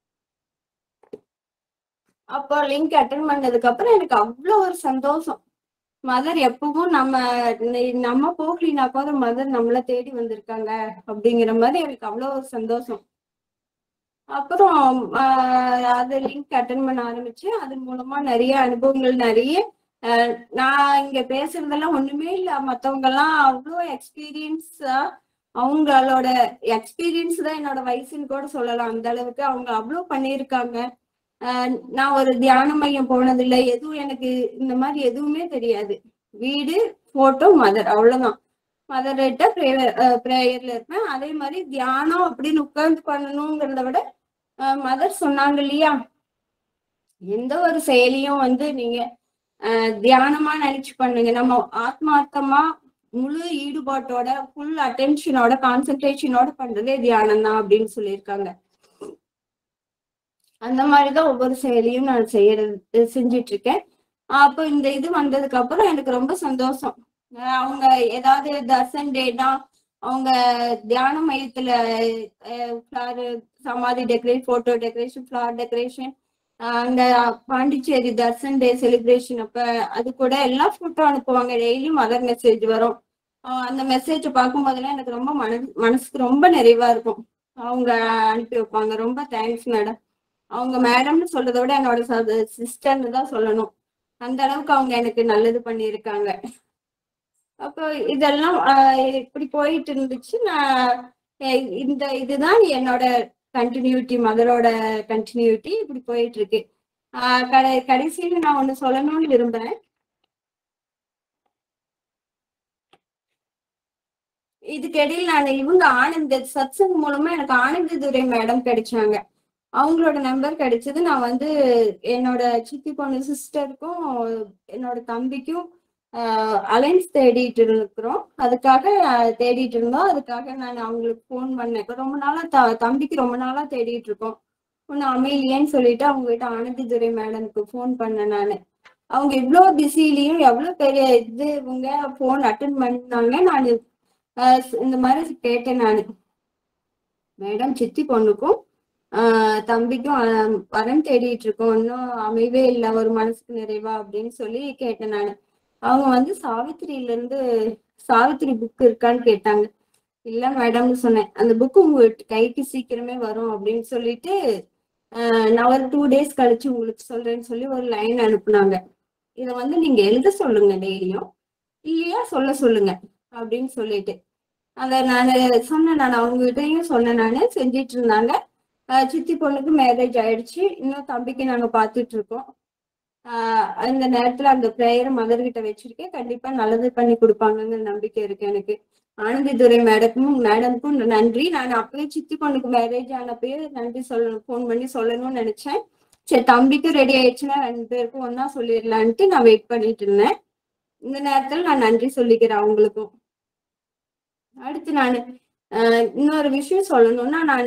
அப்போ லிங்க் அட்டன் பண்ணதுக்கு அப்புறம் எனக்கு அவ்வளோ ஒரு சந்தோஷம் மதர் எப்பவும் நம்ம நி- நம்ம போகலினா கூட மதர் நம்மள தேடி வந்திருக்காங்க அப்படிங்கிற மாதிரி எனக்கு அவ்வளோ ஒரு சந்தோஷம் அப்புறம் ஆஹ் அது லிங்க் அட்டன் பண்ண ஆரம்பிச்சேன் அது மூலமா நிறைய அனுபவங்கள் நிறைய ஆஹ் நான் இங்க பேசுறதெல்லாம் ஒண்ணுமே இல்ல மத்தவங்க எல்லாம் அவ்வளோ எக்ஸ்பீரியன்ஸா அவங்களோட எக்ஸ்பீரியன்ஸ் தான் என்னோட வயசுன்னு கூட சொல்லலாம் அந்த அளவுக்கு அவங்க அவ்வளோ பண்ணியிருக்காங்க ஆஹ் நான் ஒரு தியான மையம் போனதில்லை எதுவும் எனக்கு இந்த மாதிரி எதுவுமே தெரியாது வீடு போட்டோ மதர் அவ்வளவுதான் மதர்கிட்ட ப்ரேயர்ல இருப்பேன் அதே மாதிரி தியானம் அப்படின்னு உட்கார்ந்து பண்ணணுங்கிறத விட மதர் சொன்னாங்க இல்லையா எந்த ஒரு செயலியும் வந்து நீங்க ஆஹ் தியானமா நினைச்சு பண்ணுங்க நம்ம ஆத்மார்த்தமா முழு ஈடுபாட்டோட ஃபுல் அட்டென்ஷனோட கான்சென்ட்ரேஷனோட பண்றதே தியானம் தான் அப்படின்னு சொல்லியிருக்காங்க அந்த மாதிரிதான் ஒவ்வொரு செயலியும் நான் செய்யறது செஞ்சிட்டு இருக்கேன் அப்போ இந்த இது வந்ததுக்கு அப்புறம் எனக்கு ரொம்ப சந்தோஷம் அஹ் அவங்க ஏதாவது தர்சன் டேனா அவங்க தியான மையத்துல flower samadhi decorate photo decoration flower decoration அங்க பாண்டிச்சேரி தர்சன் டே செலிப்ரேஷன் அப்ப அது கூட எல்லா போட்டோ அனுப்புவாங்க டெய்லியும் மதர் மெசேஜ் வரும் ஆஹ் அந்த மெசேஜ் பார்க்கும் போதெல்லாம் எனக்கு ரொம்ப மன மனசுக்கு ரொம்ப நிறைவா இருக்கும் அவங்க அனுப்பி வைப்பாங்க ரொம்ப தேங்க்ஸ் மேடம் அவங்க மேடம்னு சொல்றதை விட என்னோட சிஸ்டர்னு தான் சொல்லணும் அந்த அளவுக்கு அவங்க எனக்கு நல்லது பண்ணியிருக்காங்க அப்போ இதெல்லாம் ஆஹ் இப்படி போயிட்டு இருந்துச்சு நான் அஹ் இந்த இதுதான் என்னோட கண்டினியூட்டி மதரோட கண்டினியூட்டி இப்படி போயிட்டு இருக்கு ஆஹ் கடை கடைசியில நான் ஒண்ணு சொல்லணும்னு விரும்புறேன் இதுக்கிடையில் நான் இவங்க ஆனந்த சத்சங் மூலமா எனக்கு ஆனந்த துரை மேடம் கிடைச்சாங்க அவங்களோட நம்பர் கிடைச்சது நான் வந்து என்னோட சித்தி பொண்ணு சிஸ்டருக்கும் என்னோட தம்பிக்கும் அலைன்ஸ் தேடிட்டு இருக்கிறோம் அதுக்காக அஹ், தேடிட்டு இருந்தோம் அதுக்காக நான் அவங்களுக்கு ஃபோன் பண்ணேன் இப்ப ரொம்ப நாளா த தம்பிக்கு ரொம்ப நாளா தேடிட்டு இருக்கோம் ஒன்று அமையலையேன்னு சொல்லிட்டு அவங்க கிட்ட ஆனந்தி துரை மேடம்க்கு ஃபோன் பண்ணேன் நான் அவங்க இவ்வளோ பிஸிலையும் எவ்வளோ பெரிய இது இவங்க ஃபோன் அட்டன் பண்ணாங்க நான் இந்த மாதிரி கேட்டேன் நான் மேடம் சித்தி பொண்ணுக்கும் ஆஹ் தம்பிக்கும் ஆஹ் வரன் தேடிட்டு இருக்கோம் இன்னும் அமைவே இல்லை ஒரு மனசுக்கு நிறைவா அப்படின்னு சொல்லி கேட்டேன் நான் அவங்க வந்து சாவித்திரியில இருந்து சாவித்திரி புக் இருக்கான்னு கேட்டாங்க இல்ல மேடம்னு சொன்னேன் அந்த புக் உங்க கைக்கு சீக்கிரமே வரும் அப்படின்னு சொல்லிட்டு ஆஹ் நான் ஒரு டூ டேஸ் கழிச்சு உங்களுக்கு சொல்றேன்னு சொல்லி ஒரு லைன் அனுப்புனாங்க இதை வந்து நீங்க எழுத சொல்லுங்க டெய்லியும் இல்லையா சொல்ல சொல்லுங்க அப்படின்னு சொல்லிட்டு அத நான் சொன்னேன் நான் அவங்ககிட்டயும் சொன்னேன் நானு செஞ்சிட்டு இருந்தாங்க ஆஹ் சித்தி பொண்ணுக்கு மேரேஜ் ஆயிடுச்சு இன்னும் தம்பிக்கு நாங்க பாத்துட்டு இருக்கோம் ஆஹ் அந்த நேரத்துல அந்த ப்ரேயரை மதர் கிட்ட வச்சிருக்கேன் கண்டிப்பா நல்லது பண்ணி கொடுப்பாங்கங்கிற நம்பிக்கை இருக்கு எனக்கு ஆனந்தி துரை மேடக்கும் மேடம்க்கும் நன்றி நான் அப்பவே சித்தி பொண்ணுக்கு மேரேஜ் ஆனப்பயே நன்றி சொல்லணும் ஃபோன் பண்ணி சொல்லணும்னு நினைச்சேன் சரி தம்பிக்கும் ரெடி ஆயிடுச்சுன்னா ரெண்டு பேருக்கும் ஒன்னா சொல்லிடலான்ட்டு நான் வெயிட் பண்ணிட்டு இருந்தேன் இந்த நேரத்துல நான் நன்றி சொல்லிக்கிறேன் அவங்களுக்கும் அடுத்து நான் இன்னொரு விஷயம் சொல்லணும்னா நான்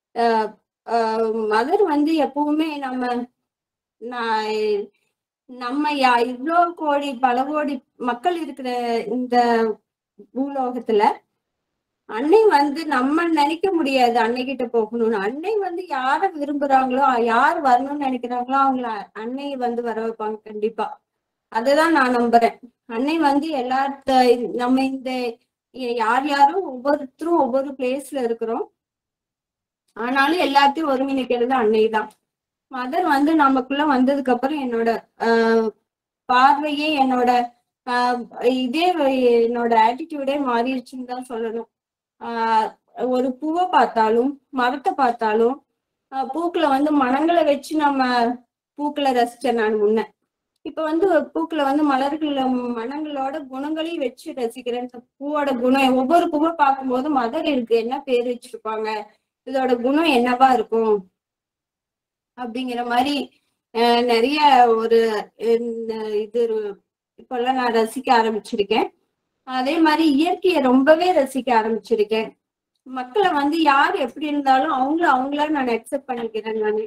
மதர் வந்து எப்பவுமே நம்ம நான் நம்ம யா இவ்வளோ கோடி பல கோடி மக்கள் இருக்கிற இந்த பூலோகத்துல அன்னை வந்து நம்ம நினைக்க முடியாது அன்னை கிட்ட போகணும்னு அன்னை வந்து யார விரும்புறாங்களோ யார் வரணும்னு நினைக்கிறாங்களோ அவங்கள அன்னை வந்து வர வைப்பாங்க கண்டிப்பா அததான் நான் நம்புறேன் அன்னை வந்து எல்லாத்த நம்ம இந்த யார் யாரும் ஒவ்வொருத்தரும் ஒவ்வொரு பிளேஸ்ல இருக்கிறோம் ஆனாலும் எல்லாத்தையும் ஒருங்கிணைக்கிறது அன்னை தான் மதர் வந்து நமக்குள்ள வந்ததுக்கு அப்புறம் என்னோட ஆஹ் பார்வையே என்னோட ஆஹ் இதே என்னோட ஆட்டிடியூடே மாறிடுச்சுன்னு தான் சொல்லணும் ஆஹ் ஒரு பூவை பார்த்தாலும் மரத்தை பார்த்தாலும் ஆஹ் பூக்களை வந்து மனங்களை வச்சு நம்ம பூக்களை ரசிச்சேன் நான் முன்ன இப்ப வந்து பூக்களை வந்து மலர்கள மனங்களோட குணங்களையும் வச்சு ரசிக்கிறேன் இந்த பூவோட குணம் ஒவ்வொரு பூவை பார்க்கும்போது மதர் இருக்கு என்ன பேர் வச்சிருப்பாங்க இதோட குணம் என்னவா இருக்கும் அப்படிங்கிற மாதிரி அஹ் நிறைய ஒரு இந்த இது இப்பெல்லாம் நான் ரசிக்க ஆரம்பிச்சிருக்கேன் அதே மாதிரி இயற்கையை ரொம்பவே ரசிக்க ஆரம்பிச்சிருக்கேன் மக்களை வந்து யார் எப்படி இருந்தாலும் அவங்கள அவங்கள நான் அக்செப்ட் பண்ணிக்கிறேன் நான்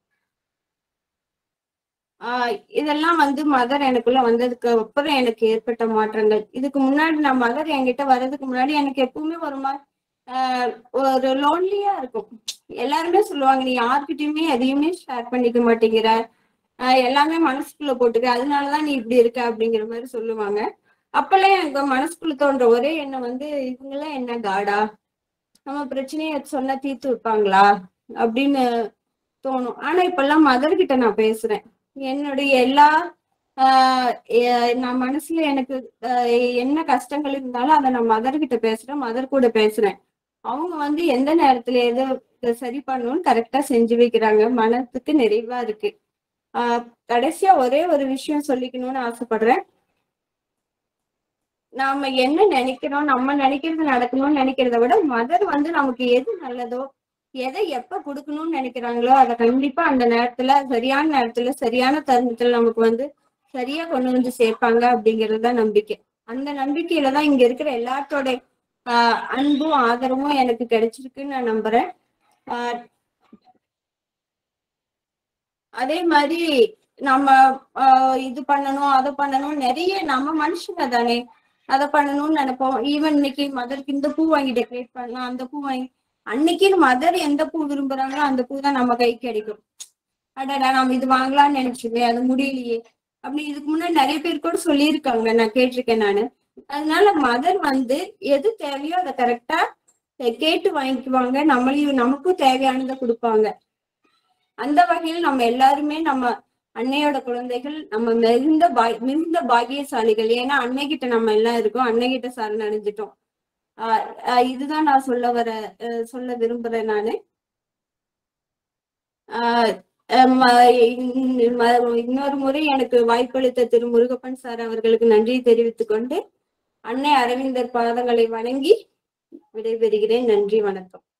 ஆஹ் இதெல்லாம் வந்து மதர் எனக்குள்ள வந்ததுக்கு அப்புறம் எனக்கு ஏற்பட்ட மாற்றங்கள் இதுக்கு முன்னாடி நான் மதர் என்கிட்ட வர்றதுக்கு முன்னாடி எனக்கு எப்பவுமே ஒரு மாதிரி ஆஹ் ஒரு லோன்லியா இருக்கும் எல்லாருமே சொல்லுவாங்க நீ யார்கிட்டயுமே எதையுமே ஷேர் பண்ணிக்க மாட்டேங்கிற ஆஹ் எல்லாமே மனசுக்குள்ள போட்டுக்க அதனாலதான் நீ இப்படி இருக்க அப்படிங்கிற மாதிரி சொல்லுவாங்க அப்பெல்லாம் எனக்கு மனசுக்குள்ள தோன்ற ஒரே எண்ணம் வந்து இவங்கெல்லாம் என்ன காடா நம்ம பிரச்சனைய சொன்னா தீர்த்து வைப்பாங்களா அப்படின்னு தோணும் ஆனா இப்பெல்லாம் மதர் கிட்ட நான் பேசுறேன் என்னுடைய எல்லா ஆஹ் நான் மனசுல எனக்கு என்ன கஷ்டங்கள் இருந்தாலும் அதை நான் மதர் கிட்ட பேசுறேன் மதர் கூட பேசுறேன் அவங்க வந்து எந்த நேரத்துல எதை சரி பண்ணணும்னு கரெக்டா செஞ்சு வைக்கிறாங்க மனத்துக்கு நிறைவா இருக்கு ஆஹ் கடைசியா ஒரே ஒரு விஷயம் சொல்லிக்கணும்னு ஆசைப்படுறேன் நாம என்ன நினைக்கிறோம் நம்ம நினைக்கிறது நடக்கணும்னு நினைக்கிறத விட மதர் வந்து நமக்கு எது நல்லதோ எதை எப்ப கொடுக்கணும்னு நினைக்கிறாங்களோ அதை கண்டிப்பா அந்த நேரத்துல சரியான நேரத்துல சரியான தருணத்துல நமக்கு வந்து சரியா கொண்டு வந்து சேர்ப்பாங்க அப்படிங்கிறது தான் நம்பிக்கை அந்த நம்பிக்கையில தான் இங்க இருக்கிற எல்லாத்தோட ஆஹ் அன்பும் ஆதரவும் எனக்கு கிடைச்சிருக்குன்னு நான் நம்புறேன் ஆஹ் அதே மாதிரி நம்ம ஆஹ் இது பண்ணணும் அதை பண்ணணும் நிறைய நம்ம மனுஷங்க தானே அதை பண்ணணும்னு நினைப்போம் ஈவன் இன்னைக்கு மதருக்கு இந்த பூ வாங்கி டெக்கரேட் பண்ணலாம் அந்த பூ வாங்கி அன்னைக்கு மதர் எந்த பூ விரும்புறாங்களோ அந்த பூ தான் நம்ம கைக்கு கிடைக்கும் அடடா நம்ம இது வாங்கலாம்னு நினைச்சுமே அது முடியலையே அப்படி இதுக்கு முன்னாடி நிறைய பேர் கூட சொல்லியிருக்காங்க நான் கேட்டிருக்கேன் நானு அதனால மதர் வந்து எது தேவையோ அதை கரெக்டா கேட்டு வாங்கிக்குவாங்க நம்மளையும் நமக்கும் தேவையானதை கொடுப்பாங்க அந்த வகையில் நம்ம எல்லாருமே நம்ம அன்னையோட குழந்தைகள் நம்ம மிகுந்த பாய் மிகுந்த பாகியசாலிகள் ஏன்னா அன்னை கிட்ட நம்ம எல்லாம் இருக்கோம் அன்னை கிட்ட சரணடைஞ்சிட்டோம் ஆஹ் ஆஹ் இதுதான் நான் சொல்ல வர அஹ் சொல்ல விரும்புறேன் நானு ஆஹ் இன்னொரு முறை எனக்கு வாய்ப்பளித்த திரு முருகப்பன் சார் அவர்களுக்கு நன்றி தெரிவித்துக் கொண்டு அன்னை அரவிந்தர் பாதங்களை வணங்கி விடைபெறுகிறேன் நன்றி வணக்கம்